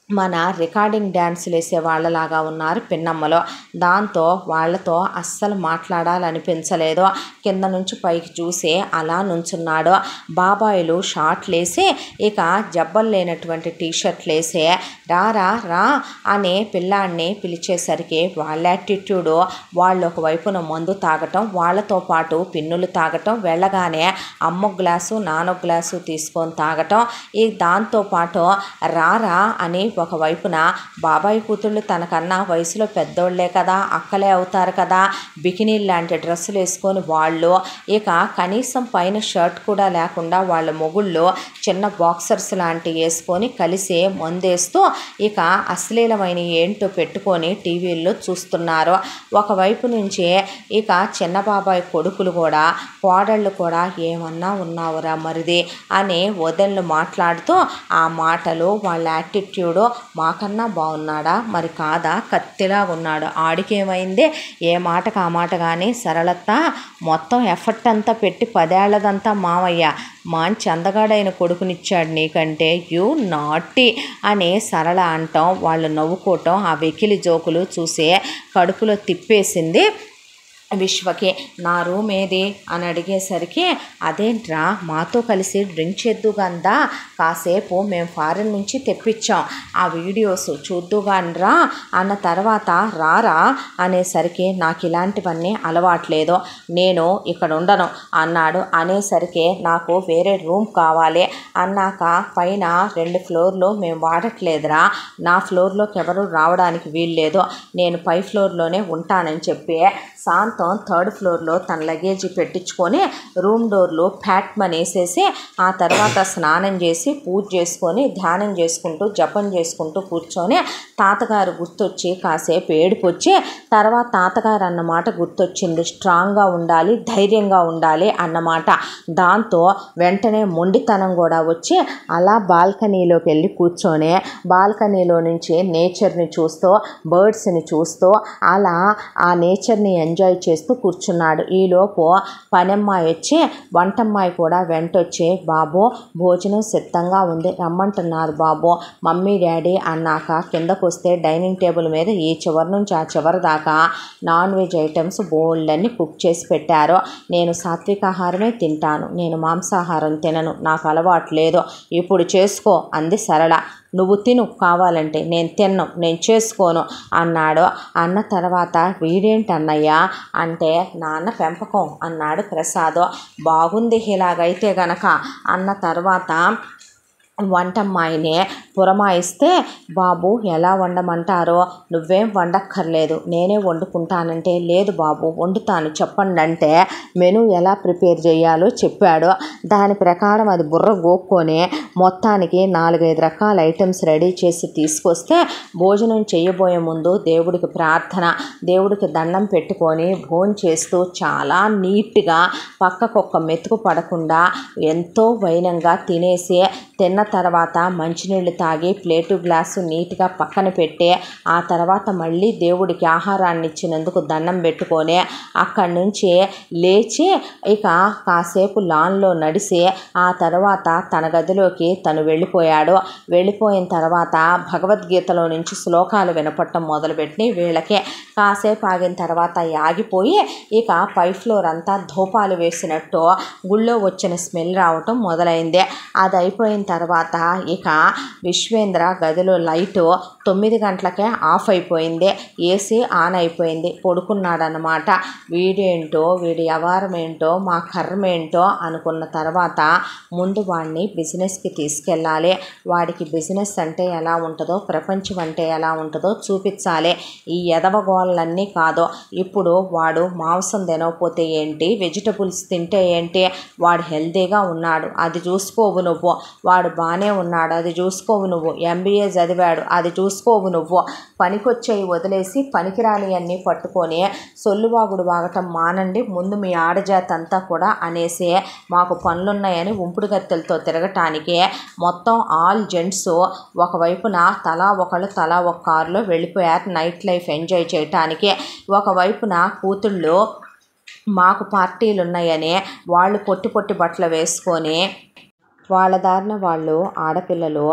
Speaker 1: మన రికార్డింగ్ డ్యాన్సులు వేసే వాళ్ళలాగా ఉన్నారు పిన్నమ్మలో దాంతో వాళ్ళతో అస్సలు మాట్లాడాలనిపించలేదు కింద నుంచి పైకి చూసి అలా నుంచున్నాడు బాబాయిలు షార్ట్లు వేసి ఇక జబ్బలు లేనటువంటి టీ షర్ట్లు వేసి రారా రా అనే పిల్లాడిని పిలిచేసరికి వాళ్ళ యాటిట్యూడ్ వాళ్ళు ఒకవైపున మందు తాగటం వాళ్ళతో పాటు పిన్నులు తాగటం వెళ్ళగానే అమ్మ గ్లాసు నాన్న గ్లాసు తీసుకొని తాగటం ఈ దాంతోపాటు రారా అని ఒకవైపున బాబాయ్ కూతుళ్ళు తనకన్నా వయసులో పెద్దోళ్లే కదా అక్కలే అవుతారు కదా బికినీ లాంటి డ్రెస్సులు వేసుకొని వాళ్ళు ఇక కనీసం పైన షర్ట్ కూడా లేకుండా వాళ్ళ మొగుళ్ళు చిన్న బాక్సర్స్ లాంటివి వేసుకొని కలిసి మందేస్తూ ఇక అశ్లీలమైన ఏంటో పెట్టుకొని టీవీల్లో చూస్తున్నారు ఒకవైపు నుంచి ఇక చిన్న బాబాయ్ కొడుకులు కూడా కోడళ్ళు కూడా ఏమన్నా ఉన్నావురా మరిది అని వదళ్ళు మాట్లాడుతూ ఆ మాటలు వాళ్ళ యాటిట్యూడ్ మాకన్నా బాగున్నాడా మరి కాదా కత్తిలా ఉన్నాడు ఆడికేమైంది ఏ మాటకు ఆ మాట కానీ సరళత్త మొత్తం ఎఫర్ట్ అంతా పెట్టి పదేళ్లదంతా మావయ్య మంచి అందగాడైన కొడుకునిచ్చాడు నీకంటే యూ నాటి అని సరళ అంటాం వాళ్ళు నవ్వుకోవటం ఆ వెకిలి జోకులు చూసి కడుపులో తిప్పేసింది విశ్వకి నా రూమ్ ఏది అని అడిగేసరికి అదేంట్రా మాతో కలిసి డ్రింక్ చేద్దుగందా కాసేపు మేము ఫారెన్ నుంచి తెప్పించాం ఆ వీడియోస్ చూద్దుగానరా అన్న తర్వాత రారా అనేసరికి నాకు ఇలాంటివన్నీ అలవాట్లేదు నేను ఇక్కడ ఉండను అన్నాడు అనేసరికి నాకు వేరే రూమ్ కావాలి అన్నాక పైన రెండు ఫ్లోర్లు మేము వాడట్లేదురా నా ఫ్లోర్లోకి ఎవరు రావడానికి వీల్లేదు నేను పై ఫ్లోర్లోనే ఉంటానని చెప్పి శాంతం థర్డ్ ఫ్లోర్లో తన లగేజీ పెట్టించుకొని రూమ్ డోర్లు ఫ్యాట్మన్ వేసేసి ఆ తర్వాత స్నానం చేసి పూజ చేసుకొని ధ్యానం చేసుకుంటూ జపం చేసుకుంటూ కూర్చొని తాతగారు గుర్తొచ్చి కాసేపు ఏడుపు వచ్చి తర్వాత తాతగారు అన్నమాట గుర్తొచ్చింది స్ట్రాంగ్గా ఉండాలి ధైర్యంగా ఉండాలి అన్నమాట దాంతో వెంటనే మొండితనం కూడా వచ్చి అలా బాల్కనీలోకి వెళ్ళి కూర్చొని బాల్కనీలో నుంచి నేచర్ని చూస్తూ బర్డ్స్ని చూస్తూ అలా ఆ నేచర్ని ఎంజాయ్ చేస్తూ కూర్చున్నాడు ఈలోపు పనమ్మాయి వచ్చి వంటమ్మాయి కూడా వెంటొచ్చి బాబు భోజనం సిద్ధంగా ఉంది రమ్మంటున్నారు బాబు మమ్మీ డాడీ అన్నాక కిందకు వస్తే డైనింగ్ టేబుల్ మీద ఈ చివరి నుంచి ఆ చివరి దాకా నాన్ వెజ్ ఐటమ్స్ బోల్డన్ని కుక్ చేసి పెట్టారు నేను సాత్వికాహారమే తింటాను నేను మాంసాహారం తినను నాకు అలవాటు లేదు ఇప్పుడు చేసుకో అంది సరళ నువ్వు తిను కావాలంటే నేను తిన్ను నేను చేసుకోను అన్నాడు అన్న తర్వాత వీడేంటన్నయ్య అంటే నాన్న పెంపకం అన్నాడు ప్రసాద్ బాగుంది ఇలాగైతే గనక అన్న తర్వాత వంటమ్మాయినే పురమాయిస్తే బాబు ఎలా వండమంటారో నువ్వేం వండక్కర్లేదు నేనే వండుకుంటానంటే లేదు బాబు వండుతాను చెప్పండి అంటే మెను ఎలా ప్రిపేర్ చేయాలో చెప్పాడు దాని ప్రకారం అది బుర్ర గోక్కొని మొత్తానికి నాలుగైదు రకాల ఐటమ్స్ రెడీ చేసి తీసుకొస్తే భోజనం చేయబోయే ముందు దేవుడికి ప్రార్థన దేవుడికి దండం పెట్టుకొని భోజనం చేస్తూ చాలా నీట్గా పక్కకు ఒక్క మెతుకు పడకుండా ఎంతో వైనంగా తినేసి తిన్న తర్వాత మంచినీళ్ళు తాగి ప్లేటు గ్లాసు నీట్గా పక్కన పెట్టి ఆ తర్వాత మళ్ళీ దేవుడికి ఆహారాన్ని ఇచ్చినందుకు దండం పెట్టుకొని అక్కడి నుంచి లేచి ఇక కాసేపు లాన్లో నడిసి ఆ తర్వాత తన గదిలోకి తను వెళ్ళిపోయాడు వెళ్ళిపోయిన తర్వాత భగవద్గీతలో నుంచి శ్లోకాలు వినపడటం మొదలుపెట్టి వీళ్ళకే కాసేపు ఆగిన తర్వాత ఆగిపోయి ఇక పై ఫ్లోర్ అంతా ధూపాలు వేసినట్టు గుళ్ళో వచ్చిన స్మెల్ రావటం మొదలైంది అది అయిపోయిన తర్వాత ఇక విశ్వేంద్ర గదిలో లైటు తొమ్మిది గంటలకే ఆఫ్ అయిపోయింది ఏసీ ఆన్ అయిపోయింది పడుకున్నాడనమాట వీడేంటో వీడి వ్యవహారం ఏంటో మా కర్మ ఏంటో అనుకున్న తర్వాత ముందు వాడిని బిజినెస్కి తీసుకెళ్ళాలి వాడికి బిజినెస్ అంటే ఎలా ఉంటుందో ప్రపంచం అంటే ఎలా ఉంటుందో చూపించాలి ఈ ఎదవగోళ్ళన్నీ కాదు ఇప్పుడు వాడు మాంసం తినకపోతే ఏంటి వెజిటబుల్స్ తింటే ఏంటి వాడు హెల్తీగా ఉన్నాడు అది చూసుకోవు నువ్వు వాడు బాగానే ఉన్నాడు అది చూసుకోవు నువ్వు ఎంబీఏ చదివాడు అది చూసుకోవు నువ్వు పనికొచ్చేవి వదిలేసి పనికిరాని అన్నీ పట్టుకొని సొల్లువాగుడు వాగటం మానండి ముందు మీ ఆడజాతి అంతా కూడా అనేసి మాకు పనులున్నాయని ఉంపుడు గత్తెలతో తిరగటానికి మొత్తం ఆల్ జెంట్స్ ఒకవైపున తలా ఒకళ్ళు తలా ఒక కారులో వెళ్ళిపోయారు నైట్ లైఫ్ ఎంజాయ్ చేయటానికి ఒకవైపున కూతుళ్ళు మాకు పార్టీలు ఉన్నాయని వాళ్ళు పొట్టి పొట్టి బట్టలు వేసుకొని వాళ్ళ దారిన వాళ్ళు ఆడపిల్లలు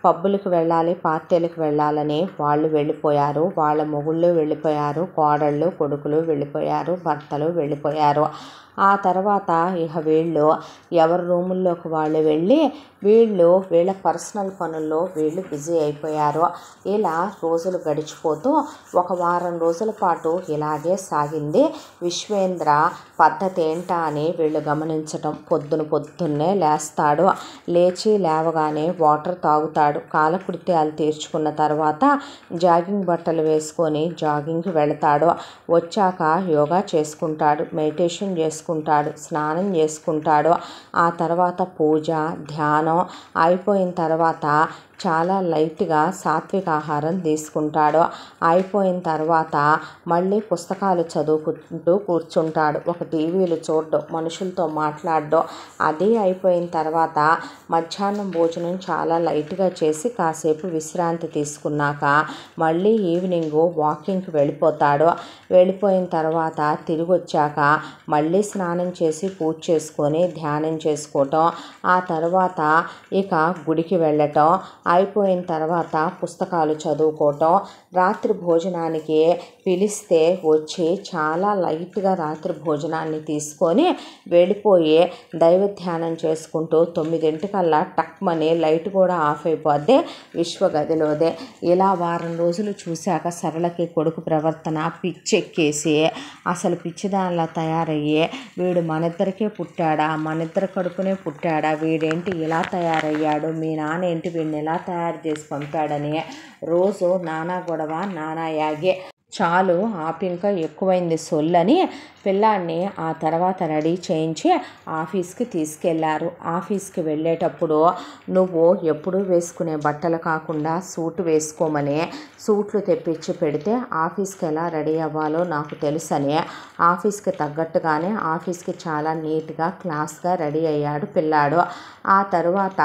Speaker 1: పబ్బులకు వెళ్ళాలి పార్టీలకు వెళ్ళాలని వాళ్ళు వెళ్ళిపోయారు వాళ్ళ మొగుళ్ళు వెళ్ళిపోయారు కోడళ్ళు కొడుకులు వెళ్ళిపోయారు భర్తలు వెళ్ళిపోయారు ఆ తర్వాత ఇక వీళ్ళు ఎవరి రూముల్లోకి వాళ్ళు వెళ్ళి వీళ్ళు వీళ్ళ పర్సనల్ పనుల్లో వీళ్ళు బిజీ అయిపోయారు ఇలా రోజులు గడిచిపోతూ ఒక వారం రోజుల పాటు ఇలాగే సాగింది విశ్వేంద్ర పద్ధతి ఏంటా అని వీళ్ళు గమనించటం పొద్దున పొద్దున్నే లేస్తాడు లేచి లేవగానే వాటర్ తాగుతాడు కాలకృత్యాలు తీర్చుకున్న తర్వాత జాగింగ్ బట్టలు వేసుకొని జాగింగ్కి వెళతాడు వచ్చాక యోగా చేసుకుంటాడు మెడిటేషన్ చేసుకుంటాడు స్నానం చేసుకుంటాడు ఆ తర్వాత పూజ ధ్యానం అయిపోయిన తర్వాత చాలా లైట్గా సాత్విక ఆహారం తీసుకుంటాడు అయిపోయిన తర్వాత మళ్ళీ పుస్తకాలు చదువుకుంటూ కూర్చుంటాడు ఒక టీవీలు చూడడం మనుషులతో మాట్లాడడం అది అయిపోయిన తర్వాత మధ్యాహ్నం భోజనం చాలా లైట్గా చేసి కాసేపు విశ్రాంతి తీసుకున్నాక మళ్ళీ ఈవినింగ్ వాకింగ్కి వెళ్ళిపోతాడు వెళ్ళిపోయిన తర్వాత తిరిగి వచ్చాక మళ్ళీ స్నానం చేసి పూజ చేసుకొని ధ్యానం చేసుకోవటం ఆ తర్వాత ఇక గుడికి వెళ్ళటం అయిపోయిన తర్వాత పుస్తకాలు చదువుకోవటం రాత్రి భోజనానికి పిలిస్తే వచ్చి చాలా లైట్గా రాత్రి భోజనాన్ని తీసుకొని వెళ్ళిపోయి దైవ ధ్యానం చేసుకుంటూ తొమ్మిదింటికల్లా టక్మని లైట్ కూడా ఆఫ్ అయిపోద్ది విశ్వగదిలోదే ఇలా వారం రోజులు చూశాక సరళకి కొడుకు ప్రవర్తన పిచ్చెక్కేసి అసలు పిచ్చిదానిలా తయారయ్యి వీడు మనిద్దరికే పుట్టాడా మనిద్దరి కడుపునే పుట్టాడా వీడేంటి ఇలా తయారయ్యాడు మీ నాన్న ఏంటి వీడిని ఎలా తయారు చేసి పంపాడని రోజు నానా గొడవ నానా యాగే చాలు ఆపింక ఎక్కువైంది సొల్లని పిల్లాన్ని ఆ తర్వాత రెడీ చేయించి ఆఫీస్కి తీసుకెళ్లారు ఆఫీస్కి వెళ్ళేటప్పుడు నువ్వు ఎప్పుడూ వేసుకునే బట్టలు కాకుండా సూట్ వేసుకోమని సూట్లు తెప్పించి పెడితే ఆఫీస్కి ఎలా రెడీ అవ్వాలో నాకు తెలుసని ఆఫీస్కి తగ్గట్టుగానే ఆఫీస్కి చాలా నీట్గా క్లాస్గా రెడీ అయ్యాడు పిల్లాడు ఆ తర్వాత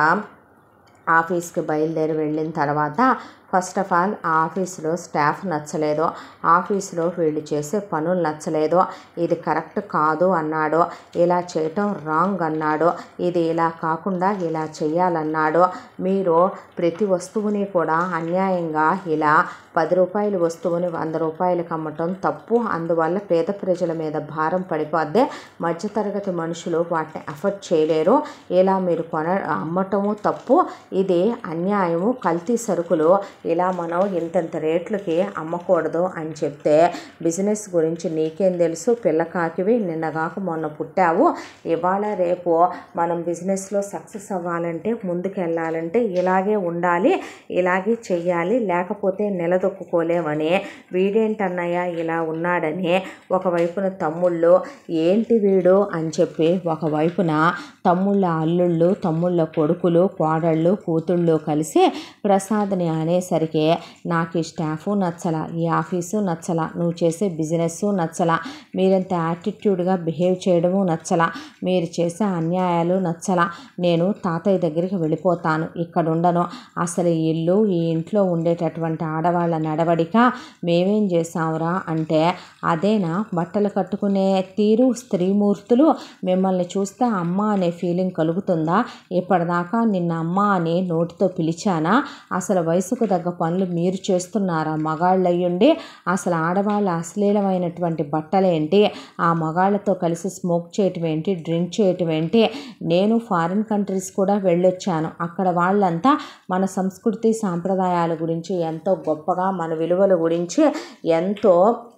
Speaker 1: ఆఫీస్కి బయలుదేరి వెళ్ళిన తర్వాత ఫస్ట్ ఆఫ్ ఆల్ ఆ ఆఫీసులో స్టాఫ్ నచ్చలేదు ఆఫీసులో వీళ్ళు చేసే పనులు నచ్చలేదు ఇది కరెక్ట్ కాదు అన్నాడు ఇలా చేయటం రాంగ్ అన్నాడు ఇది ఇలా కాకుండా ఇలా చేయాలన్నాడు మీరు ప్రతి వస్తువుని కూడా అన్యాయంగా ఇలా పది రూపాయల వస్తువుని వంద రూపాయలకు అమ్మటం తప్పు అందువల్ల పేద ప్రజల మీద భారం పడిపోద్ది మధ్యతరగతి మనుషులు వాటిని అఫోర్డ్ చేయలేరు ఇలా మీరు కొన అమ్మటము తప్పు ఇది అన్యాయము కల్తీ సరుకులు ఇలా మనం ఇంతంత రేట్లకి అమ్మకూడదు అని చెప్తే బిజినెస్ గురించి నీకేం తెలుసు పిల్లకాకివి నిన్నగాక మొన్న పుట్టావు ఇవాళ రేపు మనం బిజినెస్లో సక్సెస్ అవ్వాలంటే ముందుకెళ్ళాలంటే ఇలాగే ఉండాలి ఇలాగే చెయ్యాలి లేకపోతే నిలదొక్కుకోలేమని వీడేంటన్నయ్య ఇలా ఉన్నాడని ఒకవైపున తమ్ముళ్ళు ఏంటి వీడు అని చెప్పి ఒకవైపున తమ్ముళ్ళ అల్లుళ్ళు తమ్ముళ్ళ కొడుకులు కోడళ్ళు కూతుళ్ళు కలిసి ప్రసాద్ని అనేసరికి నాకు ఈ స్టాఫు నచ్చలా ఈ ఆఫీసు నచ్చలా నువ్వు చేసే బిజినెస్ నచ్చలా మీరంత యాటిట్యూడ్గా బిహేవ్ చేయడము నచ్చలా మీరు చేసే అన్యాయాలు నచ్చలా నేను తాతయ్య దగ్గరికి వెళ్ళిపోతాను ఇక్కడ ఉండను అసలు ఈ ఇల్లు ఈ ఇంట్లో ఉండేటటువంటి ఆడవాళ్ళ నడవడిక మేమేం చేసాంరా అంటే అదేనా బట్టలు కట్టుకునే తీరు స్త్రీమూర్తులు మిమ్మల్ని చూస్తే అమ్మ అనే ఫీలింగ్ కలుగుతుందా ఇప్పటిదాకా నిన్న అమ్మ అని నోటితో పిలిచానా అసలు వయసుకు తగ్గ పనులు మీరు చేస్తున్నారా మగాళ్ళయ్యుండి అసలు ఆడవాళ్ళ అశ్లీలమైనటువంటి బట్టలేంటి ఆ మగాళ్ళతో కలిసి స్మోక్ చేయటం ఏంటి డ్రింక్ చేయటం ఏంటి నేను ఫారిన్ కంట్రీస్ కూడా వెళ్ళొచ్చాను అక్కడ వాళ్ళంతా మన సంస్కృతి సాంప్రదాయాల గురించి ఎంతో గొప్పగా మన విలువల గురించి ఎంతో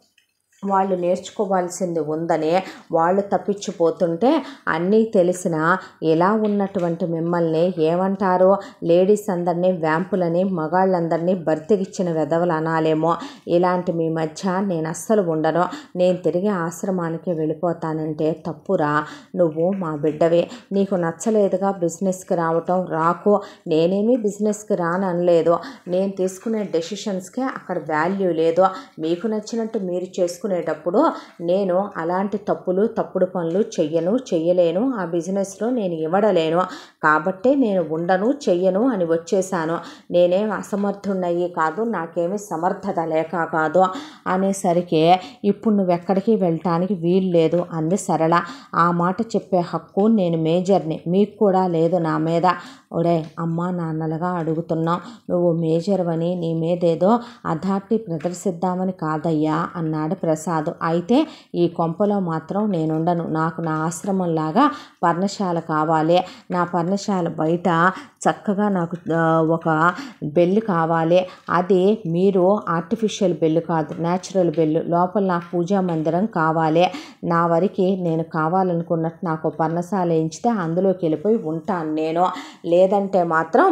Speaker 1: వాళ్ళు నేర్చుకోవాల్సింది ఉందని వాళ్ళు తప్పించిపోతుంటే అన్నీ తెలిసిన ఇలా ఉన్నటువంటి మిమ్మల్ని ఏమంటారో లేడీస్ అందరినీ వ్యాంపులని మగాళ్ళందరినీ బర్తికిచ్చిన వెధవలు అనాలేమో ఇలాంటి మీ మధ్య నేను అస్సలు ఉండను నేను తిరిగి ఆశ్రమానికి వెళ్ళిపోతానంటే తప్పురా నువ్వు మా బిడ్డవే నీకు నచ్చలేదుగా బిజినెస్కి రావటం రాకు నేనేమీ బిజినెస్కి రాననలేదు నేను తీసుకునే డెసిషన్స్కే అక్కడ వాల్యూ లేదు మీకు నచ్చినట్టు మీరు చేసుకునే చేసుకునేటప్పుడు నేను అలాంటి తప్పులు తప్పుడు పనులు చెయ్యను చెయ్యలేను ఆ బిజినెస్లో నేను ఇవ్వడలేను కాబట్టే నేను ఉండను చెయ్యను అని వచ్చేసాను నేనేం అసమర్థున్నయ్యి కాదు నాకేమీ సమర్థత లేక కాదు అనేసరికి ఇప్పుడు నువ్వు ఎక్కడికి వెళ్ళటానికి వీలు లేదు అంది సరళ ఆ మాట చెప్పే హక్కు నేను మేజర్ని మీకు కూడా లేదు నా మీద ఒరే అమ్మా నాన్నలుగా అడుగుతున్నాం నువ్వు మేజర్ అని నీ మీదేదో అథారిటీ ప్రదర్శిద్దామని కాదయ్యా అన్నాడు ప్రసాద్ అయితే ఈ కొంపలో మాత్రం నేనుండను నాకు నా ఆశ్రమంలాగా పర్ణశాల కావాలి నా పర్ణశాల బయట చక్కగా నాకు ఆ, ఒక బెల్లు కావాలి అది మీరు ఆర్టిఫిషియల్ బెల్లు కాదు న్యాచురల్ బెల్లు లోపల నాకు పూజా మందిరం కావాలి నా వరకు నేను కావాలనుకున్నట్టు నాకు ఓ పర్ణశాల ఎంచితే అందులోకి వెళ్ళిపోయి ఉంటాను నేను లేదంటే మాత్రం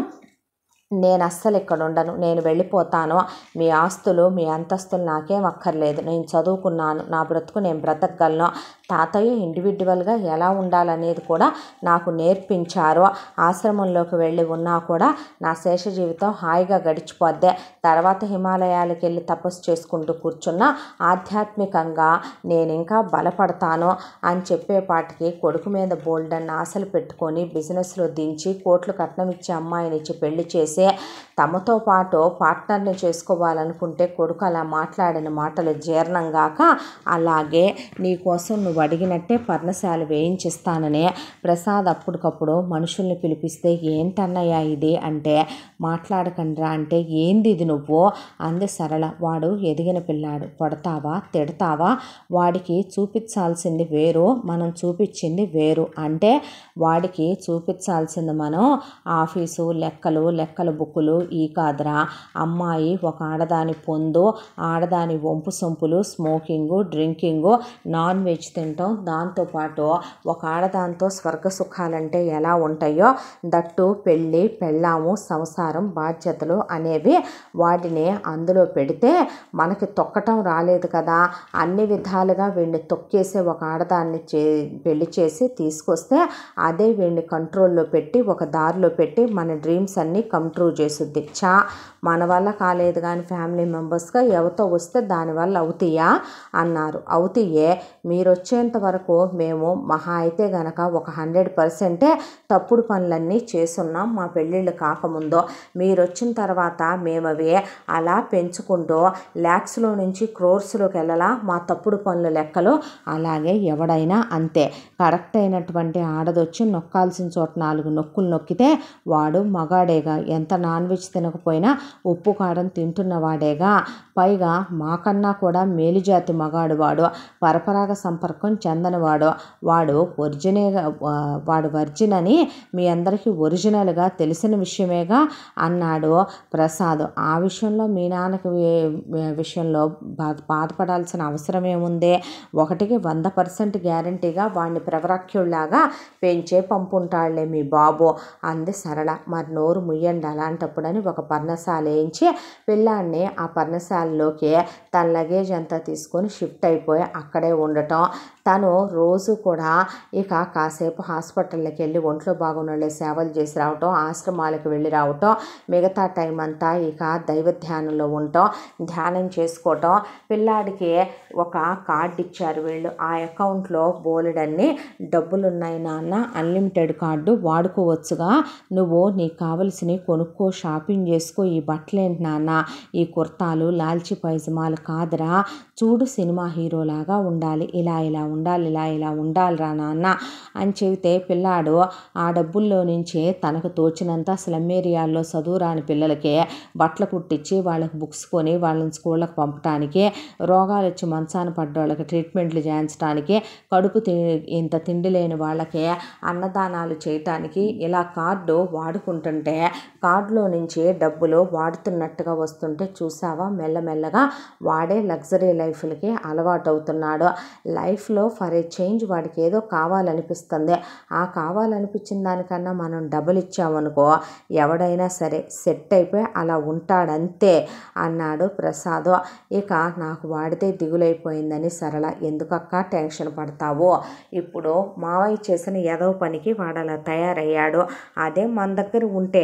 Speaker 1: నేను అస్సలు ఇక్కడ ఉండను నేను వెళ్ళిపోతాను మీ ఆస్తులు మీ అంతస్తులు నాకేం అక్కర్లేదు నేను చదువుకున్నాను నా బ్రతుకు నేను బ్రతకగలను తాతయ్య ఇండివిజువల్గా ఎలా ఉండాలనేది కూడా నాకు నేర్పించారు ఆశ్రమంలోకి వెళ్ళి ఉన్నా కూడా నా శేష జీవితం హాయిగా గడిచిపోద్ది తర్వాత హిమాలయాలకు వెళ్ళి తపస్సు చేసుకుంటూ కూర్చున్న ఆధ్యాత్మికంగా నేను ఇంకా బలపడతాను అని చెప్పేపాటికి కొడుకు మీద బోల్డ్ అన్న ఆశలు పెట్టుకొని బిజినెస్లో దించి కోట్లు కట్నం ఇచ్చే అమ్మాయిని ఇచ్చి పెళ్లి చేసి తమతో పాటు పార్ట్నర్ని చేసుకోవాలనుకుంటే కొడుకు అలా మాట్లాడిన మాటలు జీర్ణం గాక అలాగే నీ కోసం నువ్వు అడిగినట్టే పర్ణశాల వేయించిస్తానని ప్రసాద్ అప్పటికప్పుడు మనుషుల్ని పిలిపిస్తే ఏంటన్నయ్యా ఇది అంటే మాట్లాడకండిరా అంటే ఏంది ఇది నువ్వు అంది సరళ వాడు ఎదిగిన పిల్లాడు పడతావా తిడతావా వాడికి చూపించాల్సింది వేరు మనం చూపించింది వేరు అంటే వాడికి చూపించాల్సింది మనం ఆఫీసు లెక్కలు లెక్కల బుక్కులు ఈ కాదురా అమ్మాయి ఒక ఆడదాని పొందు ఆడదాని వంపు సొంపులు స్మోకింగు డ్రింకింగు నాన్ వెజ్ తినటం దాంతోపాటు ఒక ఆడదాంతో స్వర్గ సుఖాలంటే ఎలా ఉంటాయో దట్టు పెళ్ళి పెళ్ళాము సంసారం బాధ్యతలు అనేవి వాటిని అందులో పెడితే మనకి తొక్కటం రాలేదు కదా అన్ని విధాలుగా వీడిని తొక్కేసే ఒక ఆడదాన్ని చే పెళ్లి చేసి తీసుకొస్తే అదే వీడిని కంట్రోల్లో పెట్టి ఒక దారిలో పెట్టి మన డ్రీమ్స్ అన్నీ కమ్ ట్రూ చేసుద్ది చా మన వల్ల కాలేదు కానీ ఫ్యామిలీ మెంబర్స్గా ఎవరితో వస్తే దానివల్ల అవుతాయా అన్నారు అవుతాయే మీరు వచ్చేంత వరకు మేము మహా అయితే గనక ఒక హండ్రెడ్ పర్సెంటే తప్పుడు పనులన్నీ చేసున్నాం మా పెళ్ళిళ్ళు కాకముందు మీరు వచ్చిన తర్వాత మేము అవి అలా పెంచుకుంటూ ల్యాక్స్లో నుంచి క్రోర్స్లోకి వెళ్ళలా మా తప్పుడు పనుల లెక్కలు అలాగే ఎవడైనా అంతే కరెక్ట్ అయినటువంటి ఆడదొచ్చి నొక్కాల్సిన చోట నాలుగు నొక్కులు నొక్కితే వాడు మగాడేగా ఎంత నాన్ వెజ్ తినకపోయినా ఉప్పు కారం తింటున్నవాడేగా పైగా మాకన్నా కూడా మేలుజాతి మగాడు వాడు పరపరాగ సంపర్కం చెందనివాడు వాడు ఒరిజినేగా వాడు వర్జిన్ అని మీ అందరికీ ఒరిజినల్గా తెలిసిన విషయమేగా అన్నాడు ప్రసాద్ ఆ విషయంలో మీ నాన్నకి వి- విషయంలో బాధ బాధపడాల్సిన అవసరం ఏముంది ఒకటికి వంద పర్సెంట్ గ్యారంటీగా వాడిని ప్రవరాఖ్యుల్లాగా పెంచే పంపుంటాడులే మీ బాబు అంది సరళ మరి నోరు ముయ్యండి అలాంటప్పుడని ఒక పర్ణశాల వేయించి పిల్లాడిని ఆ పర్ణశాలలోకి తన లగేజ్ అంతా తీసుకొని షిఫ్ట్ అయిపోయి అక్కడే ఉండటం తను రోజు కూడా ఇక కాసేపు హాస్పిటల్కి వెళ్ళి ఒంట్లో బాగున్న సేవలు చేసి రావటం ఆశ్రమాలకు వెళ్ళి రావటం మిగతా టైం అంతా ఇక దైవ ధ్యానంలో ఉండటం ధ్యానం చేసుకోవటం పిల్లాడికి ఒక కార్డు ఇచ్చారు వీళ్ళు ఆ అకౌంట్లో బోలెడన్ని డబ్బులు ఉన్నాయి నాన్న అన్లిమిటెడ్ కార్డు వాడుకోవచ్చుగా నువ్వు నీకు కావలసినవి కొనుక్కో షాపింగ్ చేసుకో ఈ బట్టలేంటి నాన్న ఈ కుర్తాలు లాల్చి పైజమాలు కాదురా చూడు సినిమా హీరోలాగా ఉండాలి ఇలా ఇలా ఉండాలి ఇలా ఇలా ఉండాలిరా నాన్న అని చెబితే పిల్లాడు ఆ డబ్బుల్లో నుంచి తనకు తోచినంత స్లమ్ ఏరియాల్లో చదువురాని పిల్లలకి బట్టలు కుట్టించి వాళ్ళకి బుక్స్ కొని వాళ్ళని స్కూళ్ళకి పంపటానికి రోగాలు వచ్చి మంచాన పడ్డోళ్ళకి ట్రీట్మెంట్లు చేయించడానికి కడుపు తి ఇంత తిండి లేని వాళ్ళకి అన్నదానాలు చేయటానికి ఇలా కార్డు వాడుకుంటుంటే కార్డులో నుంచి డబ్బులు వాడుతున్నట్టుగా వస్తుంటే చూసావా మెల్లమెల్లగా వాడే లగ్జరీ లైఫ్లకి అలవాటు అవుతున్నాడు లైఫ్లో ఫర్ ఏ చేంజ్ వాడికి ఏదో కావాలనిపిస్తుంది ఆ కావాలనిపించిన దానికన్నా మనం డబ్బులు ఇచ్చామనుకో ఎవడైనా సరే సెట్ అయిపోయి అలా ఉంటాడంతే అన్నాడు ప్రసాద్ ఇక నాకు వాడితే దిగులైపోయిందని సరళ ఎందుకక్క టెన్షన్ పడతావు ఇప్పుడు మావయ్య చేసిన ఏదో పనికి వాడు అలా తయారయ్యాడు అదే మన దగ్గర ఉంటే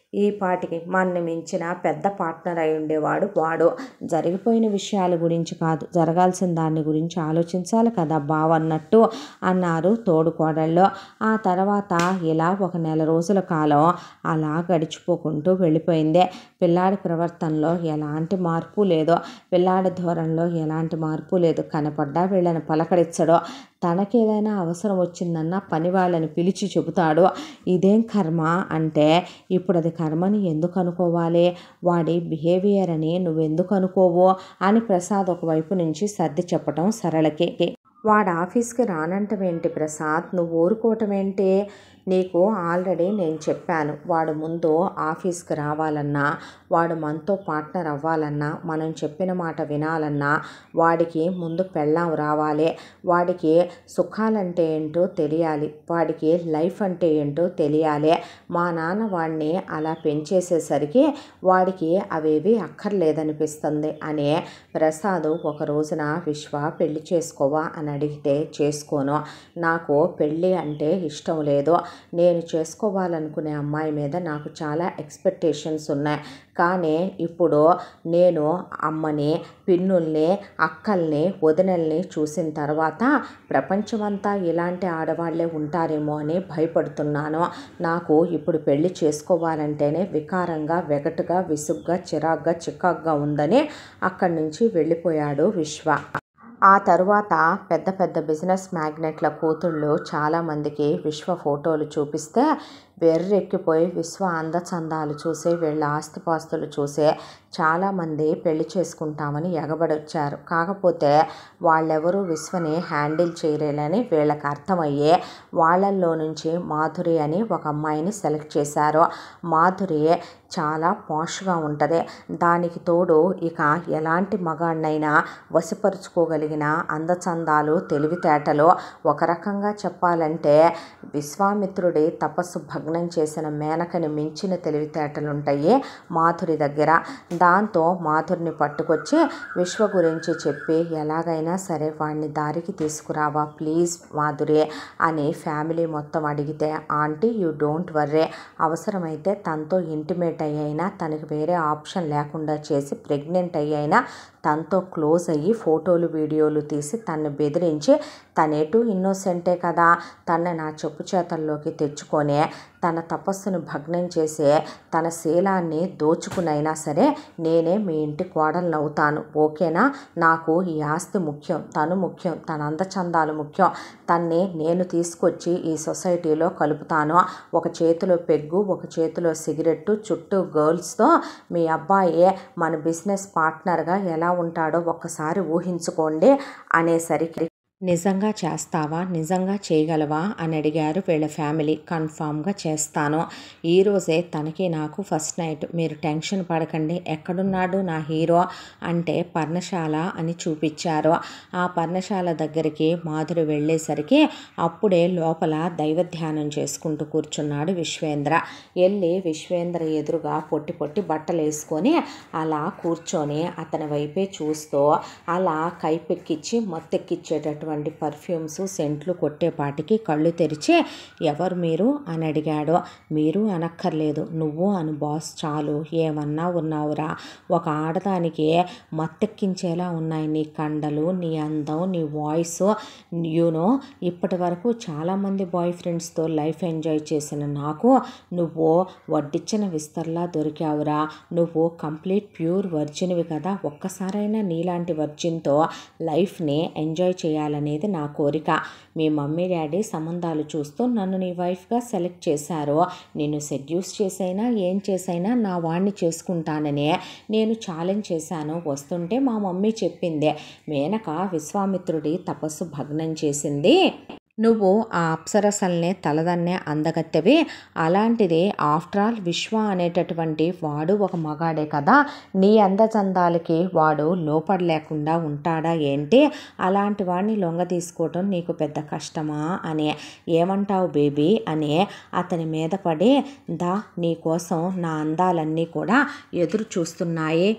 Speaker 1: ఈ పాటికి మన మించిన పెద్ద పార్ట్నర్ అయి ఉండేవాడు వాడు జరిగిపోయిన విషయాల గురించి కాదు జరగాల్సిన దాని గురించి ఆలోచించాలి కదా బావ అన్నట్టు అన్నారు తోడుకోడళ్ళు ఆ తర్వాత ఇలా ఒక నెల రోజుల కాలం అలా గడిచిపోకుంటూ వెళ్ళిపోయింది పిల్లాడి ప్రవర్తనలో ఎలాంటి మార్పు లేదో పిల్లాడి ధోరణిలో ఎలాంటి మార్పు లేదు కనపడ్డా వీళ్ళని పలకరించడో తనకేదైనా అవసరం వచ్చిందన్న పని వాళ్ళని పిలిచి చెబుతాడు ఇదేం కర్మ అంటే ఇప్పుడు అది కర్మని ఎందుకు అనుకోవాలి వాడి బిహేవియర్ అని నువ్వెందుకు అనుకోవు అని ప్రసాద్ ఒకవైపు నుంచి సర్ది చెప్పటం సరళకి వాడు ఆఫీస్కి రానంటమేంటి ప్రసాద్ నువ్వు ఊరుకోవటం ఏంటి నీకు ఆల్రెడీ నేను చెప్పాను వాడు ముందు ఆఫీస్కి రావాలన్నా వాడు మనతో పార్ట్నర్ అవ్వాలన్నా మనం చెప్పిన మాట వినాలన్నా వాడికి ముందు పెళ్ళాం రావాలి వాడికి సుఖాలంటే ఏంటో తెలియాలి వాడికి లైఫ్ అంటే ఏంటో తెలియాలి మా నాన్న వాడిని అలా పెంచేసేసరికి వాడికి అవేవి అక్కర్లేదనిపిస్తుంది అని ప్రసాద్ ఒక రోజున విశ్వ పెళ్లి చేసుకోవా అని అడిగితే చేసుకోను నాకు పెళ్ళి అంటే ఇష్టం లేదు నేను చేసుకోవాలనుకునే అమ్మాయి మీద నాకు చాలా ఎక్స్పెక్టేషన్స్ ఉన్నాయి కానీ ఇప్పుడు నేను అమ్మని పిన్నుల్ని అక్కల్ని వదినల్ని చూసిన తర్వాత ప్రపంచమంతా ఇలాంటి ఆడవాళ్లే ఉంటారేమో అని భయపడుతున్నాను నాకు ఇప్పుడు పెళ్లి చేసుకోవాలంటేనే వికారంగా వెగటుగా విసుగ్గా చిరాగ్గా చికాగ్గా ఉందని అక్కడి నుంచి వెళ్ళిపోయాడు విశ్వ ఆ తరువాత పెద్ద పెద్ద బిజినెస్ మ్యాగ్నెట్ల కూతుళ్ళు చాలామందికి విశ్వ ఫోటోలు చూపిస్తే వెర్రెక్కిపోయి విశ్వ అందచందాలు చూసి వీళ్ళ ఆస్తిపాస్తులు చూసి చాలామంది పెళ్లి చేసుకుంటామని ఎగబడొచ్చారు కాకపోతే వాళ్ళెవరూ విశ్వని హ్యాండిల్ చేయలేని వీళ్ళకి అర్థమయ్యే వాళ్ళల్లో నుంచి మాధురి అని ఒక అమ్మాయిని సెలెక్ట్ చేశారు మాధురి చాలా పాష్గా ఉంటుంది దానికి తోడు ఇక ఎలాంటి మగాడినైనా వశపరుచుకోగలిగిన అందచందాలు తెలివితేటలు ఒక రకంగా చెప్పాలంటే విశ్వామిత్రుడి తపస్సు భగ్నం చేసిన మేనకని మించిన తెలివితేటలు ఉంటాయి మాధురి దగ్గర దాంతో మాధురిని పట్టుకొచ్చి విశ్వ గురించి చెప్పి ఎలాగైనా సరే వాడిని దారికి తీసుకురావా ప్లీజ్ మాధురి అని ఫ్యామిలీ మొత్తం అడిగితే ఆంటీ యూ డోంట్ వర్రే అవసరమైతే తనతో ఇంటిమేట్ అయ్యైనా తనకి వేరే ఆప్షన్ లేకుండా చేసి ప్రెగ్నెంట్ అయ్యైనా తనతో క్లోజ్ అయ్యి ఫోటోలు వీడియోలు తీసి తన్ని బెదిరించి తనేటు ఇన్నోసెంటే కదా తన నా చెప్పు చేతల్లోకి తెచ్చుకొని తన తపస్సును భగ్నం చేసే తన శీలాన్ని దోచుకునైనా సరే నేనే మీ ఇంటి కోడలు అవుతాను ఓకేనా నాకు ఈ ఆస్తి ముఖ్యం తను ముఖ్యం తన అందచందాలు ముఖ్యం తన్ని నేను తీసుకొచ్చి ఈ సొసైటీలో కలుపుతాను ఒక చేతిలో పెగ్గు ఒక చేతిలో సిగరెట్టు చుట్టూ గర్ల్స్తో మీ అబ్బాయి మన బిజినెస్ పార్ట్నర్గా ఎలా ఉంటాడో ఒక్కసారి ఊహించుకోండి అనేసరికి నిజంగా చేస్తావా నిజంగా చేయగలవా అని అడిగారు వీళ్ళ ఫ్యామిలీ కన్ఫామ్గా చేస్తాను ఈరోజే తనకి నాకు ఫస్ట్ నైట్ మీరు టెన్షన్ పడకండి ఎక్కడున్నాడు నా హీరో అంటే పర్ణశాల అని చూపించారు ఆ పర్ణశాల దగ్గరికి మాధురి వెళ్ళేసరికి అప్పుడే లోపల దైవ ధ్యానం చేసుకుంటూ కూర్చున్నాడు విశ్వేంద్ర వెళ్ళి విశ్వేంద్ర ఎదురుగా పొట్టి పొట్టి బట్టలు వేసుకొని అలా కూర్చొని అతని వైపే చూస్తూ అలా కైపెక్కిచ్చి మొత్తెక్కిచ్చేటటువంటి పర్ఫ్యూమ్స్ సెంట్లు కొట్టేపాటికి కళ్ళు తెరిచి ఎవరు మీరు అని అడిగాడు మీరు అనక్కర్లేదు నువ్వు అను బాస్ చాలు ఏమన్నా ఉన్నావురా ఒక ఆడదానికి మత్తెక్కించేలా ఉన్నాయి నీ కండలు నీ అందం నీ వాయిస్ యూనో ఇప్పటి వరకు చాలామంది బాయ్ ఫ్రెండ్స్తో లైఫ్ ఎంజాయ్ చేసిన నాకు నువ్వు వడ్డిచ్చిన విస్తర్లా దొరికావురా నువ్వు కంప్లీట్ ప్యూర్ వర్జిన్వి కదా ఒక్కసారైనా నీలాంటి వర్జిన్తో లైఫ్ని ఎంజాయ్ చేయాలనేది నా కోరిక మీ మమ్మీ డాడీ సంబంధాలు చూస్తూ నన్ను నీ వైఫ్గా సెలెక్ట్ చేశారు నేను సెడ్యూస్ చేసైనా ఏం చేసైనా నా వాడిని చేసుకుంటానని నేను ఛాలెంజ్ చేశాను వస్తుంటే మా మమ్మీ చెప్పింది మేనక విశ్వామిత్రుడి తపస్సు భగ్నం చేసింది నువ్వు ఆ అప్సరసల్నే తలదన్నే అందగత్తెవి అలాంటిది ఆఫ్టర్ ఆల్ విశ్వ అనేటటువంటి వాడు ఒక మగాడే కదా నీ అందచందాలకి వాడు లోపడలేకుండా ఉంటాడా ఏంటి అలాంటి వాడిని లొంగ తీసుకోవటం నీకు పెద్ద కష్టమా అని ఏమంటావు బేబీ అని అతని మీద పడి దా నీ కోసం నా అందాలన్నీ కూడా ఎదురు చూస్తున్నాయి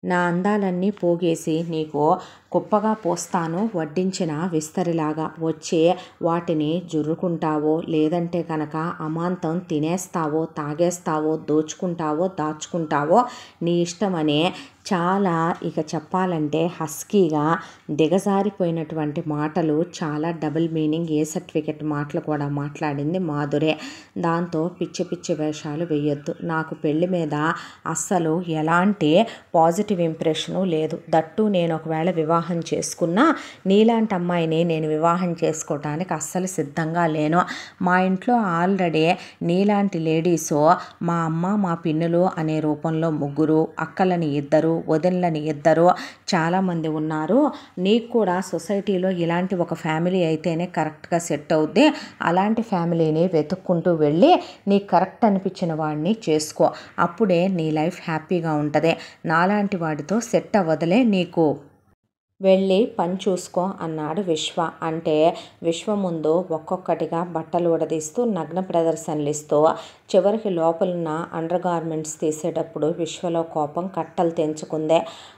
Speaker 1: నా అందాలన్నీ పోగేసి నీకు కుప్పగా పోస్తాను వడ్డించిన విస్తరిలాగా వచ్చి వాటిని జుర్రుకుంటావో లేదంటే కనుక అమాంతం తినేస్తావో తాగేస్తావో దోచుకుంటావో దాచుకుంటావో నీ ఇష్టమని చాలా ఇక చెప్పాలంటే హస్కీగా దిగజారిపోయినటువంటి మాటలు చాలా డబుల్ మీనింగ్ ఏ సర్టిఫికెట్ మాటలు కూడా మాట్లాడింది మాధురే దాంతో పిచ్చి పిచ్చి వేషాలు వేయొద్దు నాకు పెళ్లి మీద అస్సలు ఎలాంటి పాజిటివ్ ఇంప్రెషను లేదు దట్టు నేను ఒకవేళ వివాహం చేసుకున్నా నీలాంటి అమ్మాయిని నేను వివాహం చేసుకోవటానికి అస్సలు సిద్ధంగా లేను మా ఇంట్లో ఆల్రెడీ నీలాంటి లేడీసు మా అమ్మ మా పిన్నులు అనే రూపంలో ముగ్గురు అక్కలని ఇద్దరు వదినలని ఇద్దరు చాలామంది ఉన్నారు నీకు కూడా సొసైటీలో ఇలాంటి ఒక ఫ్యామిలీ అయితేనే కరెక్ట్గా సెట్ అవుద్ది అలాంటి ఫ్యామిలీని వెతుక్కుంటూ వెళ్ళి నీకు కరెక్ట్ అనిపించిన వాడిని చేసుకో అప్పుడే నీ లైఫ్ హ్యాపీగా ఉంటుంది నాలాంటి వాడితో సెట్ అవ్వదులే నీకు వెళ్ళి పని చూసుకో అన్నాడు విశ్వ అంటే విశ్వ ముందు ఒక్కొక్కటిగా బట్టలు ఉడదీస్తూ నగ్న ప్రదర్శనలు ఇస్తూ చివరికి లోపలున్న అండర్ గార్మెంట్స్ తీసేటప్పుడు విశ్వలో కోపం కట్టలు తెంచుకుందే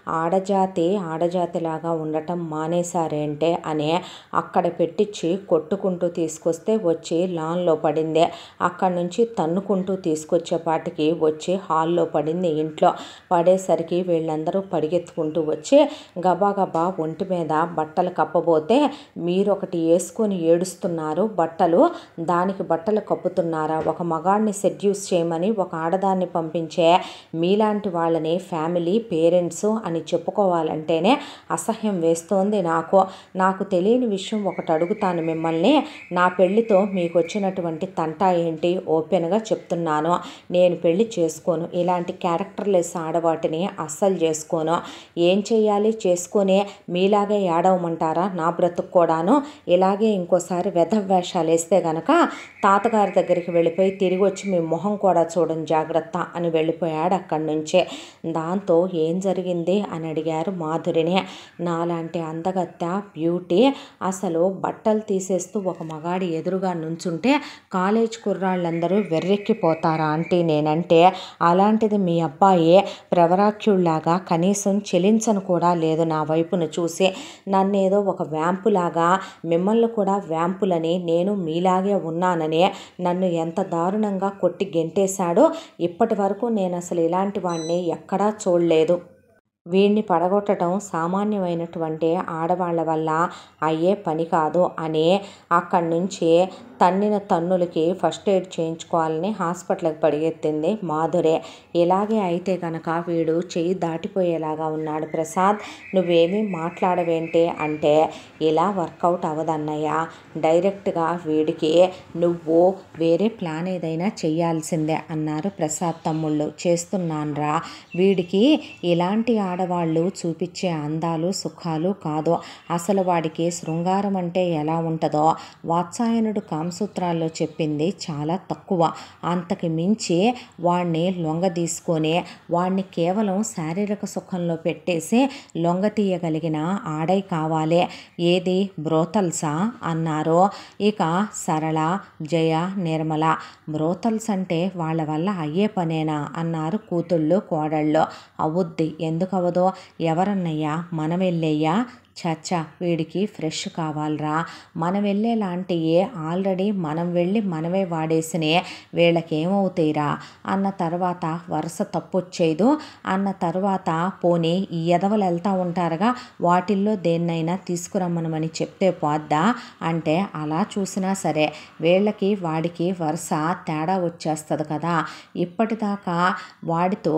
Speaker 1: ఆడజాతి ఆడజాతిలాగా ఉండటం మానేశారేంటే అని అక్కడ పెట్టించి కొట్టుకుంటూ తీసుకొస్తే వచ్చి లాన్లో పడింది అక్కడి నుంచి తన్నుకుంటూ తీసుకొచ్చేపాటికి వచ్చి హాల్లో పడింది ఇంట్లో పడేసరికి వీళ్ళందరూ పరిగెత్తుకుంటూ వచ్చి గబాగబా ఒంటి మీద బట్టలు కప్పబోతే మీరు ఒకటి వేసుకొని ఏడుస్తున్నారు బట్టలు దానికి బట్టలు కప్పుతున్నారా ఒక మగాడిని సెడ్యూస్ చేయమని ఒక ఆడదాన్ని పంపించే మీలాంటి వాళ్ళని ఫ్యామిలీ పేరెంట్స్ అని చెప్పుకోవాలంటేనే అసహ్యం వేస్తోంది నాకు నాకు తెలియని విషయం ఒకటి అడుగుతాను మిమ్మల్ని నా పెళ్లితో మీకు వచ్చినటువంటి తంటా ఏంటి ఓపెన్గా చెప్తున్నాను నేను పెళ్లి చేసుకోను ఇలాంటి క్యారెక్టర్లెస్ ఆడవాటిని అస్సలు చేసుకోను ఏం చేయాలి చేసుకొని మీలాగే ఏడవమంటారా నా బ్రతుకు కూడాను ఇలాగే ఇంకోసారి వెధ వేషాలు వేస్తే గనక తాతగారి దగ్గరికి వెళ్ళిపోయి తిరిగి వచ్చి మీ మొహం కూడా చూడండి జాగ్రత్త అని వెళ్ళిపోయాడు అక్కడి నుంచే దాంతో ఏం జరిగింది అని అడిగారు మాధురిని నాలాంటి అందగత్త బ్యూటీ అసలు బట్టలు తీసేస్తూ ఒక మగాడి ఎదురుగా నుంచుంటే కాలేజ్ కుర్రాళ్ళందరూ వెర్రెక్కిపోతారా ఆంటీ నేనంటే అలాంటిది మీ అబ్బాయి ప్రవరాఖ్యుల్లాగా కనీసం చెలించను కూడా లేదు నా వైపును చూసి నన్నేదో ఒక వ్యాంపులాగా మిమ్మల్ని కూడా వ్యాంపులని నేను మీలాగే ఉన్నానని నన్ను ఎంత దారుణంగా కొట్టి గెంటేశాడో ఇప్పటి వరకు నేను అసలు ఇలాంటి వాడిని ఎక్కడా చూడలేదు వీడిని పడగొట్టడం సామాన్యమైనటువంటి ఆడవాళ్ళ వల్ల అయ్యే పని కాదు అని అక్కడి నుంచి తన్నిన తన్నులకి ఫస్ట్ ఎయిడ్ చేయించుకోవాలని హాస్పిటల్కి పరిగెత్తింది మాధురే ఇలాగే అయితే కనుక వీడు చెయ్యి దాటిపోయేలాగా ఉన్నాడు ప్రసాద్ నువ్వేమీ మాట్లాడవేంటి అంటే ఇలా వర్కౌట్ అవ్వదన్నయ్య డైరెక్ట్గా వీడికి నువ్వు వేరే ప్లాన్ ఏదైనా చేయాల్సిందే అన్నారు ప్రసాద్ తమ్ముళ్ళు చేస్తున్నాన్రా వీడికి ఇలాంటి ఆడవాళ్ళు చూపించే అందాలు సుఖాలు కాదు అసలు వాడికి శృంగారం అంటే ఎలా ఉంటుందో వాత్సాయనుడు కామసూత్రాల్లో చెప్పింది చాలా తక్కువ అంతకు మించి వాడిని లొంగ తీసుకొని వాడిని కేవలం శారీరక సుఖంలో పెట్టేసి లొంగ తీయగలిగిన ఆడై కావాలి ఏది బ్రోతల్సా అన్నారు ఇక సరళ జయ నిర్మల బ్రోతల్స్ అంటే వాళ్ళ వల్ల అయ్యే పనేనా అన్నారు కూతుళ్ళు కోడళ్ళు అవుద్ది ఎందుకు అవదో ఎవరన్నయ్యా మనం వెళ్ళయ్యా చచ్చా వీడికి ఫ్రెష్ కావాలరా మనం వెళ్ళేలాంటి ఆల్రెడీ మనం వెళ్ళి మనమే వాడేసినే వీళ్ళకేమవుతాయిరా అన్న తర్వాత వరుస తప్పొచ్చేదు అన్న తర్వాత పోనీ ఈ ఎదవలు వెళ్తూ ఉంటారుగా వాటిల్లో దేన్నైనా తీసుకురమ్మనమని చెప్తే పోద్దా అంటే అలా చూసినా సరే వీళ్ళకి వాడికి వరుస తేడా వచ్చేస్తుంది కదా ఇప్పటిదాకా వాడితో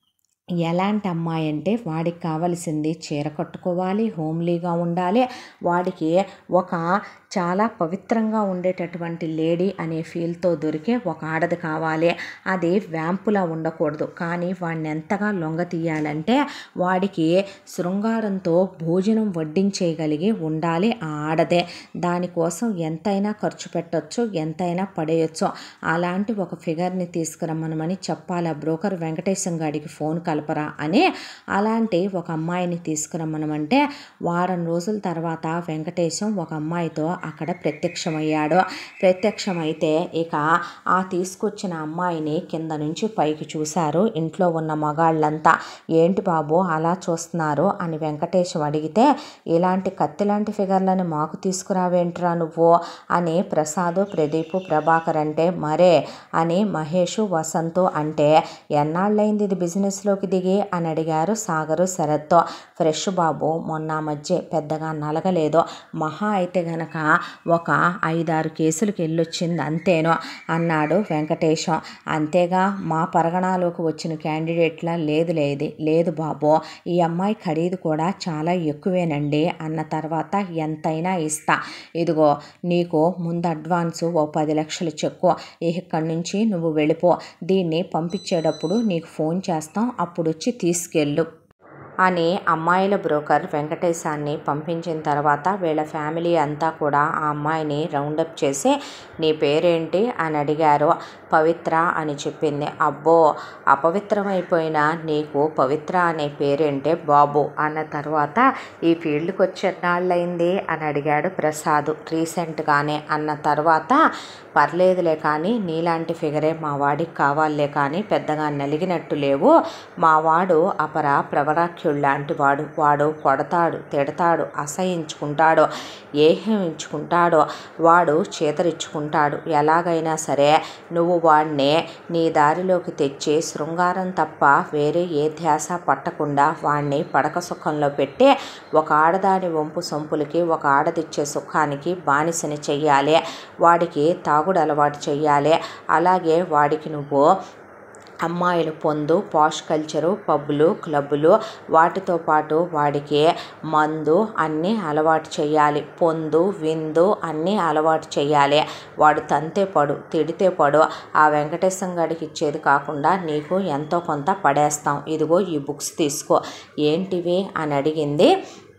Speaker 1: ఎలాంటి అమ్మాయి అంటే వాడికి కావలసింది చీర కట్టుకోవాలి హోమ్లీగా ఉండాలి వాడికి ఒక చాలా పవిత్రంగా ఉండేటటువంటి లేడీ అనే ఫీల్తో దొరికే ఒక ఆడది కావాలి అది వ్యాంపులా ఉండకూడదు కానీ వాడిని ఎంతగా లొంగ తీయాలంటే వాడికి శృంగారంతో భోజనం వడ్డించేయగలిగి ఉండాలి ఆ ఆడదే దానికోసం ఎంతైనా ఖర్చు పెట్టొచ్చు ఎంతైనా పడేయచ్చు అలాంటి ఒక ఫిగర్ని తీసుకురమ్మనమని చెప్పాలి ఆ బ్రోకర్ వెంకటేశం గారికి ఫోన్ కలపరా అని అలాంటి ఒక అమ్మాయిని తీసుకురమ్మనమంటే వారం రోజుల తర్వాత వెంకటేశం ఒక అమ్మాయితో అక్కడ ప్రత్యక్షమయ్యాడు ప్రత్యక్షమైతే ఇక ఆ తీసుకొచ్చిన అమ్మాయిని కింద నుంచి పైకి చూశారు ఇంట్లో ఉన్న మగాళ్ళంతా ఏంటి బాబు అలా చూస్తున్నారు అని వెంకటేశం అడిగితే ఇలాంటి కత్తి లాంటి ఫిగర్లను మాకు తీసుకురావేంట్రా నువ్వు అని ప్రసాద్ ప్రదీప్ ప్రభాకర్ అంటే మరే అని మహేష్ వసంత్ అంటే ఎన్నాళ్ళైంది ఇది బిజినెస్లోకి దిగి అని అడిగారు సాగరు శరత్తో ఫ్రెష్ బాబు మొన్న మధ్య పెద్దగా నలగలేదు మహా అయితే గనక ఒక ఐదారు కేసులకు వెళ్ళొచ్చింది అంతేనో అన్నాడు వెంకటేశం అంతేగా మా పరగణాలోకి వచ్చిన క్యాండిడేట్లా లేదు లేదు లేదు బాబు ఈ అమ్మాయి ఖరీదు కూడా చాలా ఎక్కువేనండి అన్న తర్వాత ఎంతైనా ఇస్తా ఇదిగో నీకు ముందు అడ్వాన్స్ ఓ పది లక్షలు చెక్కు ఇక్కడి నుంచి నువ్వు వెళ్ళిపో దీన్ని పంపించేటప్పుడు నీకు ఫోన్ చేస్తాం అప్పుడు వచ్చి తీసుకెళ్ళు అని అమ్మాయిల బ్రోకర్ వెంకటేశాన్ని పంపించిన తర్వాత వీళ్ళ ఫ్యామిలీ అంతా కూడా ఆ అమ్మాయిని రౌండప్ చేసి నీ పేరేంటి అని అడిగారు పవిత్ర అని చెప్పింది అబ్బో అపవిత్రమైపోయిన నీకు పవిత్ర అనే పేరేంటే బాబు అన్న తర్వాత ఈ ఫీల్డ్కి వచ్చి ఎన్నాళ్ళైంది అని అడిగాడు ప్రసాద్ రీసెంట్గానే అన్న తర్వాత పర్లేదులే కానీ నీలాంటి ఫిగరే మా వాడికి కావాలే కానీ పెద్దగా నలిగినట్టు లేవు మా వాడు అపర ప్రవరాఖ్యుడు లాంటి వాడు వాడు కొడతాడు తిడతాడు అసహించుకుంటాడు ఏహించుకుంటాడు వాడు చేతరిచ్చుకుంటాడు ఎలాగైనా సరే నువ్వు వాడిని నీ దారిలోకి తెచ్చి శృంగారం తప్ప వేరే ఏ ధ్యాస పట్టకుండా వాడిని పడక సుఖంలో పెట్టి ఒక ఆడదాని వంపు సొంపులకి ఒక ఆడదిచ్చే సుఖానికి బానిసని చెయ్యాలి వాడికి తాగుడు అలవాటు చెయ్యాలి అలాగే వాడికి నువ్వు అమ్మాయిలు పొందు పాష్ కల్చరు పబ్బులు క్లబ్బులు వాటితో పాటు వాడికి మందు అన్నీ అలవాటు చేయాలి పొందు విందు అన్నీ అలవాటు చేయాలి వాడు తంతే పడు తిడితే పడు ఆ వెంకటేశం గడికి ఇచ్చేది కాకుండా నీకు ఎంతో కొంత పడేస్తాం ఇదిగో ఈ బుక్స్ తీసుకో ఏంటివి అని అడిగింది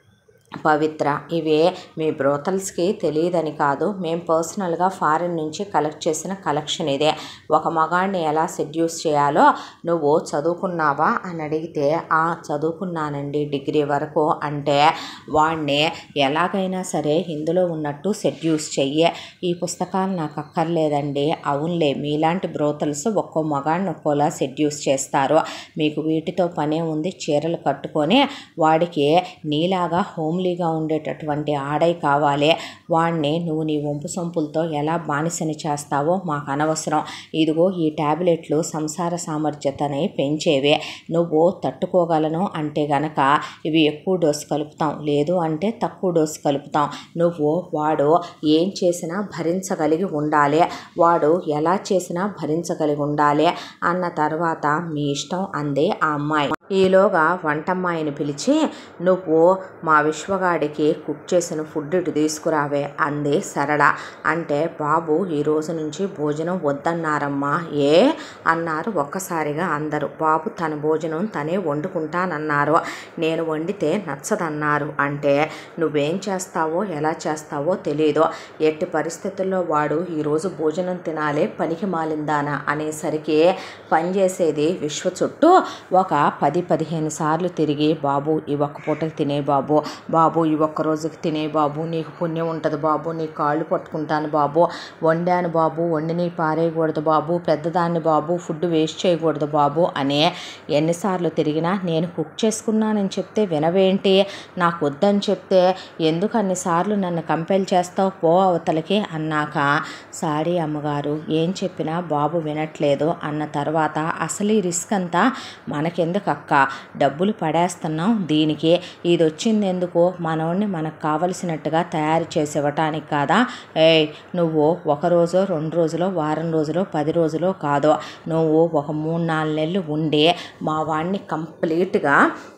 Speaker 1: పవిత్ర ఇవే మీ బ్రోతల్స్కి తెలియదని కాదు మేము పర్సనల్గా ఫారిన్ నుంచి కలెక్ట్ చేసిన కలెక్షన్ ఇదే ఒక మగాడిని ఎలా సెడ్యూస్ చేయాలో నువ్వు చదువుకున్నావా అని అడిగితే ఆ చదువుకున్నానండి డిగ్రీ వరకు అంటే వాడిని ఎలాగైనా సరే ఇందులో ఉన్నట్టు సెడ్యూస్ చెయ్యే ఈ పుస్తకాలు నాకు అక్కర్లేదండి అవునులే మీలాంటి బ్రోతల్స్ ఒక్కో మగాడిని ఒక్కోలా సెడ్యూస్ చేస్తారు మీకు వీటితో పనే ఉంది చీరలు కట్టుకొని వాడికి నీలాగా హోమ్లీగా ఉండేటటువంటి ఆడై కావాలి వాడిని నువ్వు నీ వంపు సొంపులతో ఎలా బానిసని చేస్తావో మాకు అనవసరం ఇదిగో ఈ ట్యాబ్లెట్లు సంసార సామర్థ్యతని పెంచేవే నువ్వు తట్టుకోగలను అంటే గనక ఇవి ఎక్కువ డోసు కలుపుతాం లేదు అంటే తక్కువ డోసు కలుపుతాం నువ్వు వాడు ఏం చేసినా భరించగలిగి ఉండాలి వాడు ఎలా చేసినా భరించగలిగి ఉండాలి అన్న తర్వాత మీ ఇష్టం అందే ఆ అమ్మాయి ఈలోగా వంటమ్మాయిని పిలిచి నువ్వు మా విశ్వగాడికి కుక్ చేసిన ఫుడ్ ఇటు తీసుకురావే అంది సరళ అంటే బాబు ఈ రోజు నుంచి భోజనం వద్దన్నారమ్మా ఏ అన్నారు ఒక్కసారిగా అందరూ బాబు తన భోజనం తనే వండుకుంటానన్నారు నేను వండితే నచ్చదన్నారు అంటే నువ్వేం చేస్తావో ఎలా చేస్తావో తెలియదు ఎట్టి పరిస్థితుల్లో వాడు ఈరోజు భోజనం తినాలే పనికి మాలిందానా అనేసరికి పనిచేసేది విశ్వ చుట్టూ ఒక పది పదిహేను సార్లు తిరిగి బాబు ఈ ఒక్క పూటకి తినే బాబు బాబు ఈ ఒక్క రోజుకి తినే బాబు నీకు పుణ్యం ఉంటుంది బాబు నీ కాళ్ళు పట్టుకుంటాను బాబు వండాను బాబు వండిని పారేయకూడదు బాబు పెద్దదాన్ని బాబు ఫుడ్ వేస్ట్ చేయకూడదు బాబు అనే ఎన్నిసార్లు తిరిగినా నేను కుక్ చేసుకున్నానని చెప్తే వినవేంటి నాకు వద్దని చెప్తే ఎందుకు అన్నిసార్లు నన్ను కంపెల్ చేస్తావు పో అవతలకి అన్నాక సారీ అమ్మగారు ఏం చెప్పినా బాబు వినట్లేదు అన్న తర్వాత అసలు ఈ రిస్క్ అంతా మనకెందుకు అక్క డబ్బులు పడేస్తున్నాం దీనికి ఇది వచ్చింది ఎందుకు మనోడిని మనకు కావలసినట్టుగా తయారు చేసి ఇవ్వటానికి కాదా ఏయ్ నువ్వు ఒక రోజు రెండు రోజులో వారం రోజులో పది రోజులో కాదో నువ్వు ఒక మూడు నాలుగు నెలలు ఉండి మా వాడిని కంప్లీట్గా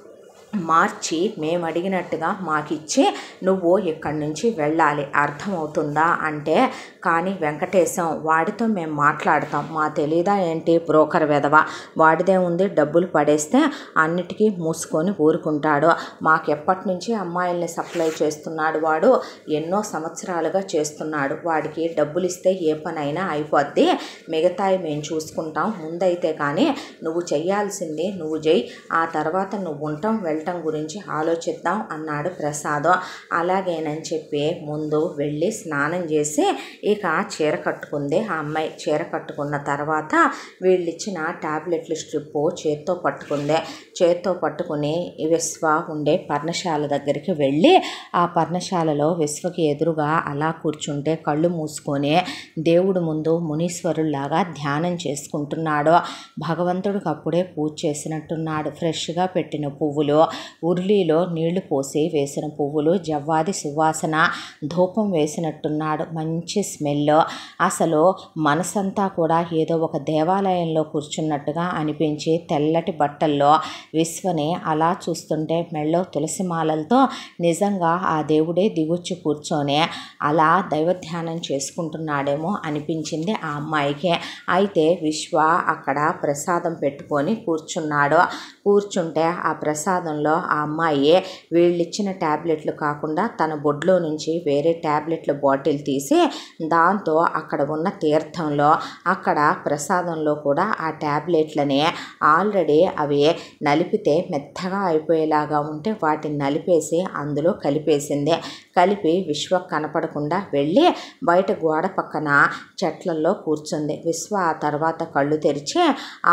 Speaker 1: మార్చి మేము అడిగినట్టుగా మాకిచ్చి నువ్వు ఇక్కడి నుంచి వెళ్ళాలి అర్థమవుతుందా అంటే కానీ వెంకటేశం వాడితో మేము మాట్లాడతాం మా తెలీదా ఏంటి బ్రోకర్ వెధవ వాడిదే ఉంది డబ్బులు పడేస్తే అన్నిటికీ మూసుకొని ఊరుకుంటాడు మాకెప్పటి నుంచి అమ్మాయిల్ని సప్లై చేస్తున్నాడు వాడు ఎన్నో సంవత్సరాలుగా చేస్తున్నాడు వాడికి డబ్బులు ఇస్తే ఏ పనైనా అయిపోద్ది మిగతాయి మేము చూసుకుంటాం ముందైతే కానీ నువ్వు చెయ్యాల్సింది నువ్వు చెయ్యి ఆ తర్వాత నువ్వు ఉంటాం వెళ్ళ వెళ్ళటం గురించి ఆలోచిద్దాం అన్నాడు ప్రసాద్ అలాగేనని చెప్పి ముందు వెళ్ళి స్నానం చేసి ఇక చీర కట్టుకుంది ఆ అమ్మాయి చీర కట్టుకున్న తర్వాత వీళ్ళిచ్చిన టాబ్లెట్లు స్ట్రిప్ చేత్తో పట్టుకుంది చేత్తో పట్టుకుని ఈ విశ్వ ఉండే పర్ణశాల దగ్గరికి వెళ్ళి ఆ పర్ణశాలలో విశ్వకి ఎదురుగా అలా కూర్చుంటే కళ్ళు మూసుకొని దేవుడు ముందు మునీశ్వరుల్లాగా ధ్యానం చేసుకుంటున్నాడు భగవంతుడికి అప్పుడే పూజ చేసినట్టున్నాడు ఫ్రెష్గా పెట్టిన పువ్వులు ఉర్లీలో నీళ్లు పోసి వేసిన పువ్వులు జవ్వాది సువాసన ధూపం వేసినట్టున్నాడు మంచి స్మెల్ అసలు మనసంతా కూడా ఏదో ఒక దేవాలయంలో కూర్చున్నట్టుగా అనిపించి తెల్లటి బట్టల్లో విశ్వని అలా చూస్తుంటే మెళ్ళో తులసి మాలలతో నిజంగా ఆ దేవుడే దిగొచ్చి కూర్చొని అలా దైవధ్యానం చేసుకుంటున్నాడేమో అనిపించింది ఆ అమ్మాయికి అయితే విశ్వ అక్కడ ప్రసాదం పెట్టుకొని కూర్చున్నాడు కూర్చుంటే ఆ ప్రసాదంలో ఆ అమ్మాయి వీళ్ళిచ్చిన ట్యాబ్లెట్లు కాకుండా తన బొడ్లో నుంచి వేరే ట్యాబ్లెట్ల బాటిల్ తీసి దాంతో అక్కడ ఉన్న తీర్థంలో అక్కడ ప్రసాదంలో కూడా ఆ ట్యాబ్లెట్లని ఆల్రెడీ అవి నలిపితే మెత్తగా అయిపోయేలాగా ఉంటే వాటిని నలిపేసి అందులో కలిపేసింది కలిపి విశ్వ కనపడకుండా వెళ్ళి బయట గోడ పక్కన చెట్లలో కూర్చుంది విశ్వ ఆ తర్వాత కళ్ళు తెరిచి ఆ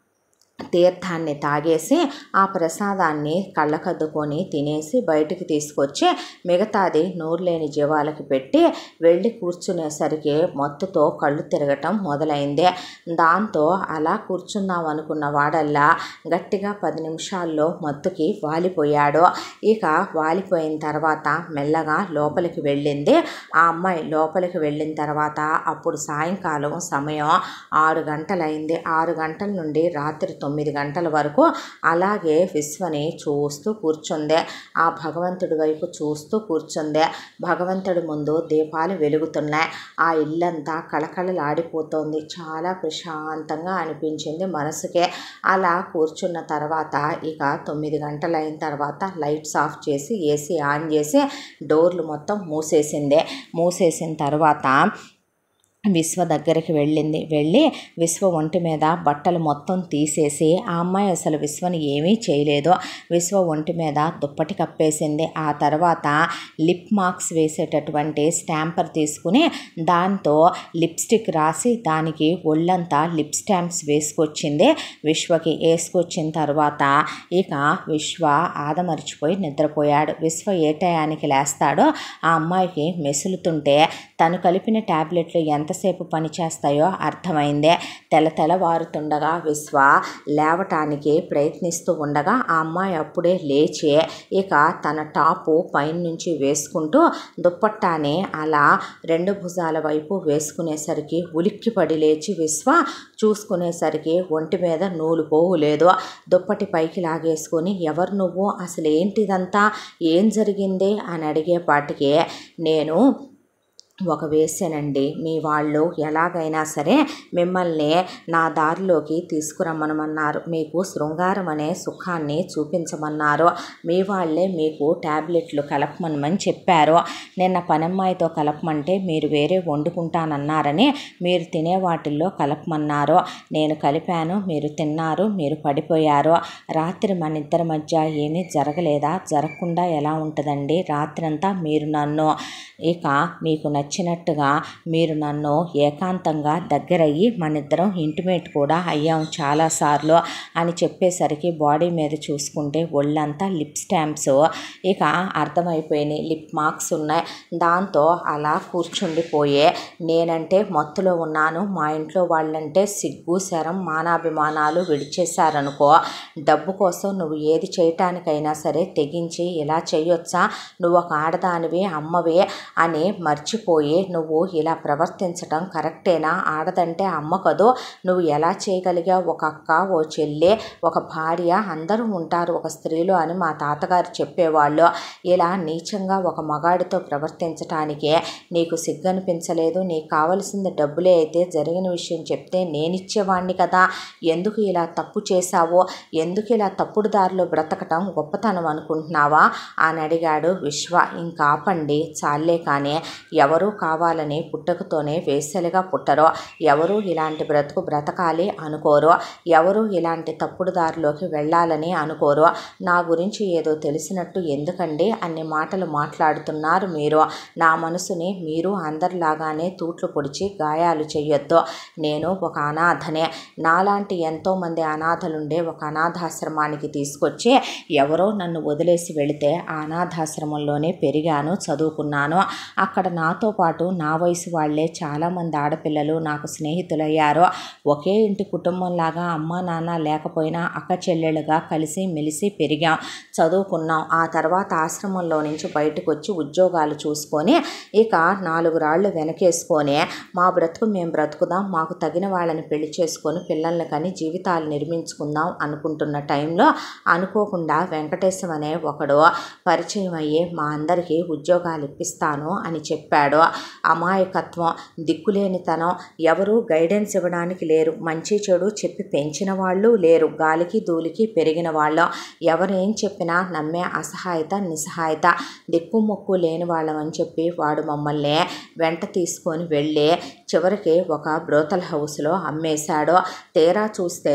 Speaker 1: తీర్థాన్ని తాగేసి ఆ ప్రసాదాన్ని కళ్ళకద్దుకొని తినేసి బయటికి తీసుకొచ్చి మిగతాది నోరు లేని జీవాలకి పెట్టి వెళ్ళి కూర్చునేసరికి మత్తుతో కళ్ళు తిరగటం మొదలైంది దాంతో అలా కూర్చుందాం అనుకున్న వాడల్లా గట్టిగా పది నిమిషాల్లో మత్తుకి వాలిపోయాడు ఇక వాలిపోయిన తర్వాత మెల్లగా లోపలికి వెళ్ళింది ఆ అమ్మాయి లోపలికి వెళ్ళిన తర్వాత అప్పుడు సాయంకాలం సమయం ఆరు గంటలైంది ఆరు గంటల నుండి రాత్రి తొమ్మిది గంటల వరకు అలాగే విశ్వని చూస్తూ కూర్చుందే ఆ భగవంతుడి వైపు చూస్తూ కూర్చుందే భగవంతుడి ముందు దీపాలు వెలుగుతున్నాయి ఆ ఇల్లంతా కళకళలాడిపోతోంది చాలా ప్రశాంతంగా అనిపించింది మనసుకే అలా కూర్చున్న తర్వాత ఇక తొమ్మిది గంటలైన తర్వాత లైట్స్ ఆఫ్ చేసి ఏసీ ఆన్ చేసి డోర్లు మొత్తం మూసేసిందే మూసేసిన తర్వాత విశ్వ దగ్గరికి వెళ్ళింది వెళ్ళి విశ్వ ఒంటి మీద బట్టలు మొత్తం తీసేసి ఆ అమ్మాయి అసలు విశ్వని ఏమీ చేయలేదు విశ్వ ఒంటి మీద దుప్పటి కప్పేసింది ఆ తర్వాత లిప్ మార్క్స్ వేసేటటువంటి స్టాంపర్ తీసుకుని దాంతో లిప్స్టిక్ రాసి దానికి ఒళ్ళంతా లిప్ స్టాంప్స్ వేసుకొచ్చింది విశ్వకి వేసుకొచ్చిన తర్వాత ఇక విశ్వ ఆదమరిచిపోయి నిద్రపోయాడు విశ్వ ఏ టయానికి లేస్తాడో ఆ అమ్మాయికి మెసులుతుంటే తను కలిపిన ట్యాబ్లెట్లు ఎంతసేపు పనిచేస్తాయో అర్థమైందే తెల తెల్లవారుతుండగా విశ్వ లేవటానికి ప్రయత్నిస్తూ ఉండగా ఆ అమ్మాయి అప్పుడే లేచి ఇక తన టాపు పైనుంచి వేసుకుంటూ దుప్పట్టాని అలా రెండు భుజాల వైపు వేసుకునేసరికి ఉలిక్కిపడి లేచి విశ్వ చూసుకునేసరికి ఒంటి మీద నూలు పోవులేదు దుప్పటి పైకి లాగేసుకొని ఎవరు నువ్వు అసలు ఏంటిదంతా ఏం జరిగింది అని అడిగేపాటికి నేను ఒక వేసానండి మీ వాళ్ళు ఎలాగైనా సరే మిమ్మల్ని నా దారిలోకి తీసుకురమ్మనమన్నారు మీకు శృంగారం అనే సుఖాన్ని చూపించమన్నారు మీ వాళ్ళే మీకు ట్యాబ్లెట్లు కలపమనమని చెప్పారు నిన్న పనమ్మాయితో కలపమంటే మీరు వేరే వండుకుంటానన్నారని మీరు తినే వాటిల్లో కలపమన్నారు నేను కలిపాను మీరు తిన్నారు మీరు పడిపోయారు రాత్రి మన ఇద్దరి మధ్య ఏమీ జరగలేదా జరగకుండా ఎలా ఉంటుందండి రాత్రంతా మీరు నన్ను ఇక మీకు నచ్చినట్టుగా మీరు నన్ను ఏకాంతంగా దగ్గరయ్యి మన ఇద్దరం ఇంటిమేట్ కూడా అయ్యాం చాలాసార్లు అని చెప్పేసరికి బాడీ మీద చూసుకుంటే ఒళ్ళంతా లిప్ స్టాంప్స్ ఇక అర్థమైపోయినాయి లిప్ మార్క్స్ ఉన్నాయి దాంతో అలా కూర్చుండిపోయే నేనంటే మత్తులో ఉన్నాను మా ఇంట్లో వాళ్ళంటే సిగ్గు శరం మానాభిమానాలు విడిచేశారనుకో డబ్బు కోసం నువ్వు ఏది చేయటానికైనా సరే తెగించి ఇలా చేయొచ్చా నువ్వు ఒక ఆడదానివి అమ్మవే అని మర్చిపోయి నువ్వు ఇలా ప్రవర్తించటం కరెక్టేనా ఆడదంటే అమ్మ కదో నువ్వు ఎలా చేయగలిగావు ఒక అక్క ఓ చెల్లె ఒక భార్య అందరూ ఉంటారు ఒక స్త్రీలు అని మా తాతగారు చెప్పేవాళ్ళు ఇలా నీచంగా ఒక మగాడితో ప్రవర్తించటానికే నీకు సిగ్గనిపించలేదు నీకు కావలసింది డబ్బులే అయితే జరిగిన విషయం చెప్తే నేనిచ్చేవాణ్ణి కదా ఎందుకు ఇలా తప్పు చేశావో ఎందుకు ఇలా తప్పుడు దారిలో బ్రతకటం గొప్పతనం అనుకుంటున్నావా అని అడిగాడు విశ్వ ఇంకాపండి చాలే కానీ ఎవరు ఎవరు కావాలని పుట్టకతోనే వేసెలుగా పుట్టరో ఎవరు ఇలాంటి బ్రతుకు బ్రతకాలి అనుకోరు ఎవరు ఇలాంటి తప్పుడు దారిలోకి వెళ్ళాలని అనుకోరు నా గురించి ఏదో తెలిసినట్టు ఎందుకండి అన్ని మాటలు మాట్లాడుతున్నారు మీరు నా మనసుని మీరు అందరిలాగానే తూట్లు పొడిచి గాయాలు చెయ్యొద్దు నేను ఒక అనాథనే నాలాంటి ఎంతోమంది అనాథలుండే ఒక అనాథాశ్రమానికి తీసుకొచ్చి ఎవరో నన్ను వదిలేసి వెళితే ఆ అనాథాశ్రమంలోనే పెరిగాను చదువుకున్నాను అక్కడ నాతో పాటు నా వయసు వాళ్ళే చాలామంది ఆడపిల్లలు నాకు స్నేహితులయ్యారు ఒకే ఇంటి కుటుంబంలాగా అమ్మ నాన్న లేకపోయినా అక్క చెల్లెళ్ళుగా కలిసి మెలిసి పెరిగాం చదువుకున్నాం ఆ తర్వాత ఆశ్రమంలో నుంచి బయటకు వచ్చి ఉద్యోగాలు చూసుకొని ఇక నాలుగు రాళ్ళు వెనకేసుకొని మా బ్రతుకు మేము బ్రతుకుదాం మాకు తగిన వాళ్ళని పెళ్లి చేసుకొని పిల్లల్ని కానీ జీవితాలు నిర్మించుకుందాం అనుకుంటున్న టైంలో అనుకోకుండా వెంకటేశం అనే ఒకడు పరిచయం అయ్యి మా అందరికీ ఉద్యోగాలు ఇప్పిస్తాను అని చెప్పాడు అమాయకత్వం దిక్కులేనితనం ఎవరు గైడెన్స్ ఇవ్వడానికి లేరు మంచి చెడు చెప్పి పెంచిన వాళ్ళు లేరు గాలికి ధూళికి పెరిగిన వాళ్ళు ఎవరు ఏం చెప్పినా నమ్మే అసహాయత నిస్సహాయత దిక్కు మొక్కు లేని వాళ్ళం అని చెప్పి వాడు మమ్మల్ని వెంట తీసుకొని వెళ్ళి చివరికి ఒక బ్రోతల్ హౌస్లో అమ్మేశాడు తీరా చూస్తే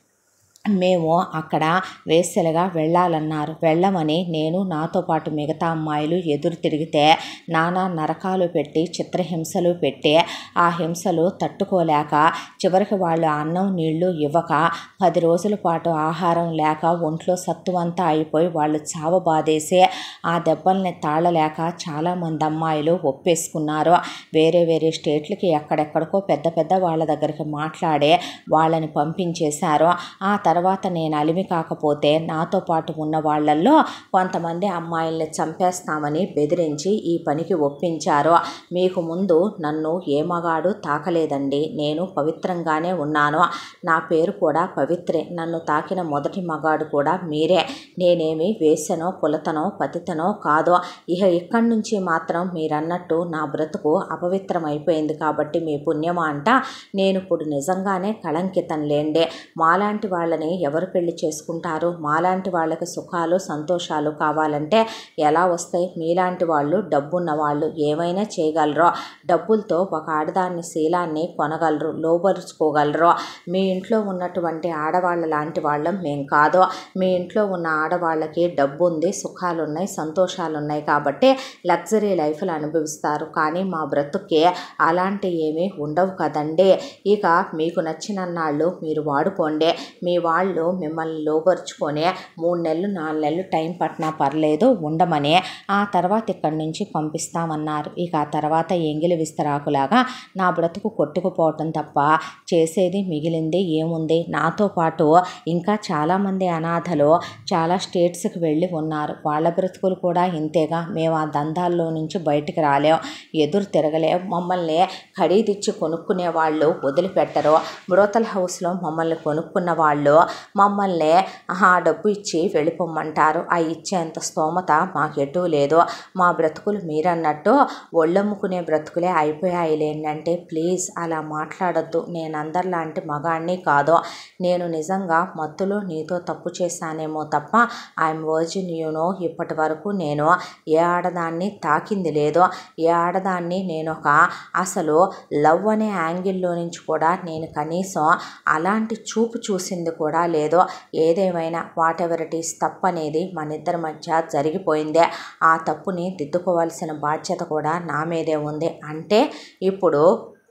Speaker 1: మేము అక్కడ వేసెలుగా వెళ్ళాలన్నారు వెళ్ళమని నేను నాతో పాటు మిగతా అమ్మాయిలు ఎదురు తిరిగితే నానా నరకాలు పెట్టి చిత్రహింసలు పెట్టి ఆ హింసలు తట్టుకోలేక చివరికి వాళ్ళు అన్నం నీళ్లు ఇవ్వక పది రోజుల పాటు ఆహారం లేక ఒంట్లో సత్తువంతా అయిపోయి వాళ్ళు చావ బాధేసి ఆ దెబ్బల్ని తాళలేక చాలామంది అమ్మాయిలు ఒప్పేసుకున్నారు వేరే వేరే స్టేట్లకి ఎక్కడెక్కడికో పెద్ద పెద్ద వాళ్ళ దగ్గరికి మాట్లాడి వాళ్ళని పంపించేశారు ఆ తర్వాత నేను అలిమి కాకపోతే నాతో పాటు ఉన్న వాళ్ళల్లో కొంతమంది అమ్మాయిల్ని చంపేస్తామని బెదిరించి ఈ పనికి ఒప్పించారు మీకు ముందు నన్ను ఏ మగాడు తాకలేదండి నేను పవిత్రంగానే ఉన్నాను నా పేరు కూడా పవిత్రే నన్ను తాకిన మొదటి మగాడు కూడా మీరే నేనేమి వేసనో కులతనో పతితనో కాదో ఇక ఇక్కడి నుంచి మాత్రం మీరన్నట్టు నా బ్రతుకు అపవిత్రం అయిపోయింది కాబట్టి మీ పుణ్యమా అంట నేను ఇప్పుడు నిజంగానే కళంకితం లేండే మాలాంటి వాళ్ళని ఎవరు పెళ్లి చేసుకుంటారు మాలాంటి వాళ్ళకి సుఖాలు సంతోషాలు కావాలంటే ఎలా వస్తాయి మీలాంటి వాళ్ళు డబ్బున్న వాళ్ళు ఏమైనా చేయగలరో డబ్బులతో ఒక ఆడదాన్ని శీలాన్ని కొనగలరు లోబరుచుకోగలరు మీ ఇంట్లో ఉన్నటువంటి ఆడవాళ్ళ లాంటి వాళ్ళం మేం కాదు మీ ఇంట్లో ఉన్న ఆడవాళ్ళకి డబ్బు ఉంది సుఖాలు ఉన్నాయి సంతోషాలు ఉన్నాయి కాబట్టి లగ్జరీ లైఫ్లు అనుభవిస్తారు కానీ మా బ్రతుక్కి అలాంటి ఏమీ ఉండవు కదండి ఇక మీకు నచ్చిన నాళ్ళు మీరు వాడుకోండి మీ వాళ్ళు మిమ్మల్ని లోపరుచుకొని మూడు నెలలు నాలుగు నెలలు టైం పట్టినా పర్లేదు ఉండమని ఆ తర్వాత ఇక్కడి నుంచి పంపిస్తామన్నారు ఇక ఆ తర్వాత ఎంగిలి విస్తరాకులాగా నా బ్రతుకు కొట్టుకుపోవటం తప్ప చేసేది మిగిలింది ఏముంది నాతో పాటు ఇంకా చాలామంది అనాథలు చాలా స్టేట్స్కి వెళ్ళి ఉన్నారు వాళ్ళ బ్రతుకులు కూడా ఇంతేగా మేము ఆ దందాల్లో నుంచి బయటికి రాలేం ఎదురు తిరగలేం మమ్మల్ని ఖరీదిచ్చి కొనుక్కునే వాళ్ళు వదిలిపెట్టరు బ్రోతల్ హౌస్లో మమ్మల్ని కొనుక్కున్న వాళ్ళు మమ్మల్ని ఆ డబ్బు ఇచ్చి వెళ్ళిపోమ్మంటారు ఆ ఇచ్చేంత స్తోమత మాకెటూ లేదు మా బ్రతుకులు మీరన్నట్టు ఒళ్ళమ్ముకునే బ్రతుకులే అయిపోయాయి లేంటంటే ప్లీజ్ అలా మాట్లాడొద్దు నేను అందరిలాంటి మగాణ్ణి కాదు నేను నిజంగా మత్తులో నీతో తప్పు చేశానేమో తప్ప ఐఎమ్ వర్జిన్ యూనో ఇప్పటి వరకు నేను ఏ ఆడదాన్ని తాకింది లేదో ఏ ఆడదాన్ని నేను ఒక అసలు లవ్ అనే యాంగిల్లో నుంచి కూడా నేను కనీసం అలాంటి చూపు చూసింది కూడా లేదో ఏదేమైనా వాట్ ఎవర్ ఇట్ ఈస్ తప్పు అనేది మన ఇద్దరి మధ్య జరిగిపోయిందే ఆ తప్పుని దిద్దుకోవాల్సిన బాధ్యత కూడా నా మీదే ఉంది అంటే ఇప్పుడు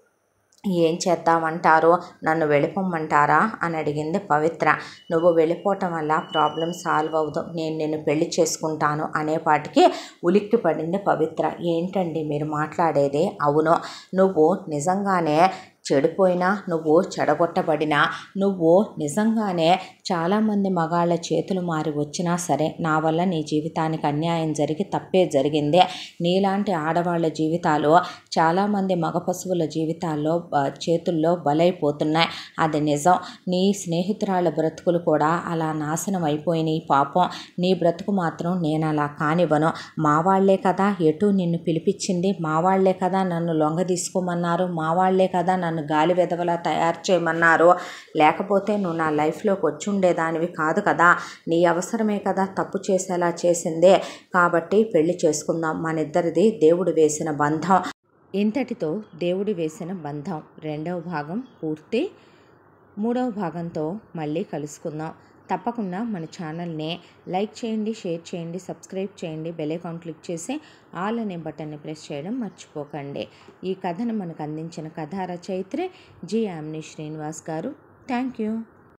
Speaker 1: ఏం చేద్దామంటారు నన్ను వెళ్ళిపోమ్మంటారా అని అడిగింది పవిత్ర నువ్వు వెళ్ళిపోవటం వల్ల ప్రాబ్లం సాల్వ్ అవ్వదు నేను నిన్ను పెళ్లి చేసుకుంటాను అనేపాటికి ఉలిక్కి పడింది పవిత్ర ఏంటండి మీరు మాట్లాడేది అవును నువ్వు నిజంగానే చెడిపోయినా నువ్వు చెడగొట్టబడినా నువ్వు నిజంగానే చాలామంది మగాళ్ళ చేతులు మారి వచ్చినా సరే నా వల్ల నీ జీవితానికి అన్యాయం జరిగి తప్పే జరిగిందే నీలాంటి ఆడవాళ్ళ జీవితాలు చాలామంది మగ పశువుల జీవితాల్లో ఆ, చేతుల్లో బలైపోతున్నాయి అది నిజం నీ స్నేహితురాళ్ళ బ్రతుకులు కూడా అలా నాశనం అయిపోయినాయి పాపం నీ బ్రతుకు మాత్రం నేను అలా కానివ్వను మా వాళ్లే కదా ఎటు నిన్ను పిలిపించింది మా వాళ్లే కదా నన్ను లొంగ తీసుకోమన్నారు మా వాళ్లే కదా నన్ను గాలి వెదవలా తయారు చేయమన్నారు లేకపోతే నువ్వు నా లైఫ్లోకి వచ్చి ఉండేదానివి కాదు కదా నీ అవసరమే కదా తప్పు చేసేలా చేసిందే కాబట్టి పెళ్లి చేసుకుందాం మన ఇద్దరిది దేవుడు వేసిన బంధం ఇంతటితో దేవుడు వేసిన బంధం రెండవ భాగం పూర్తి మూడవ భాగంతో మళ్ళీ కలుసుకుందాం తప్పకుండా మన ఛానల్ని లైక్ చేయండి షేర్ చేయండి సబ్స్క్రైబ్ చేయండి బెల్ ఐకాన్ క్లిక్ చేసి ఆల్ అనే బటన్ని ప్రెస్ చేయడం మర్చిపోకండి ఈ కథను మనకు అందించిన కథా రచయిత్రి జి యామిని శ్రీనివాస్ గారు థ్యాంక్ యూ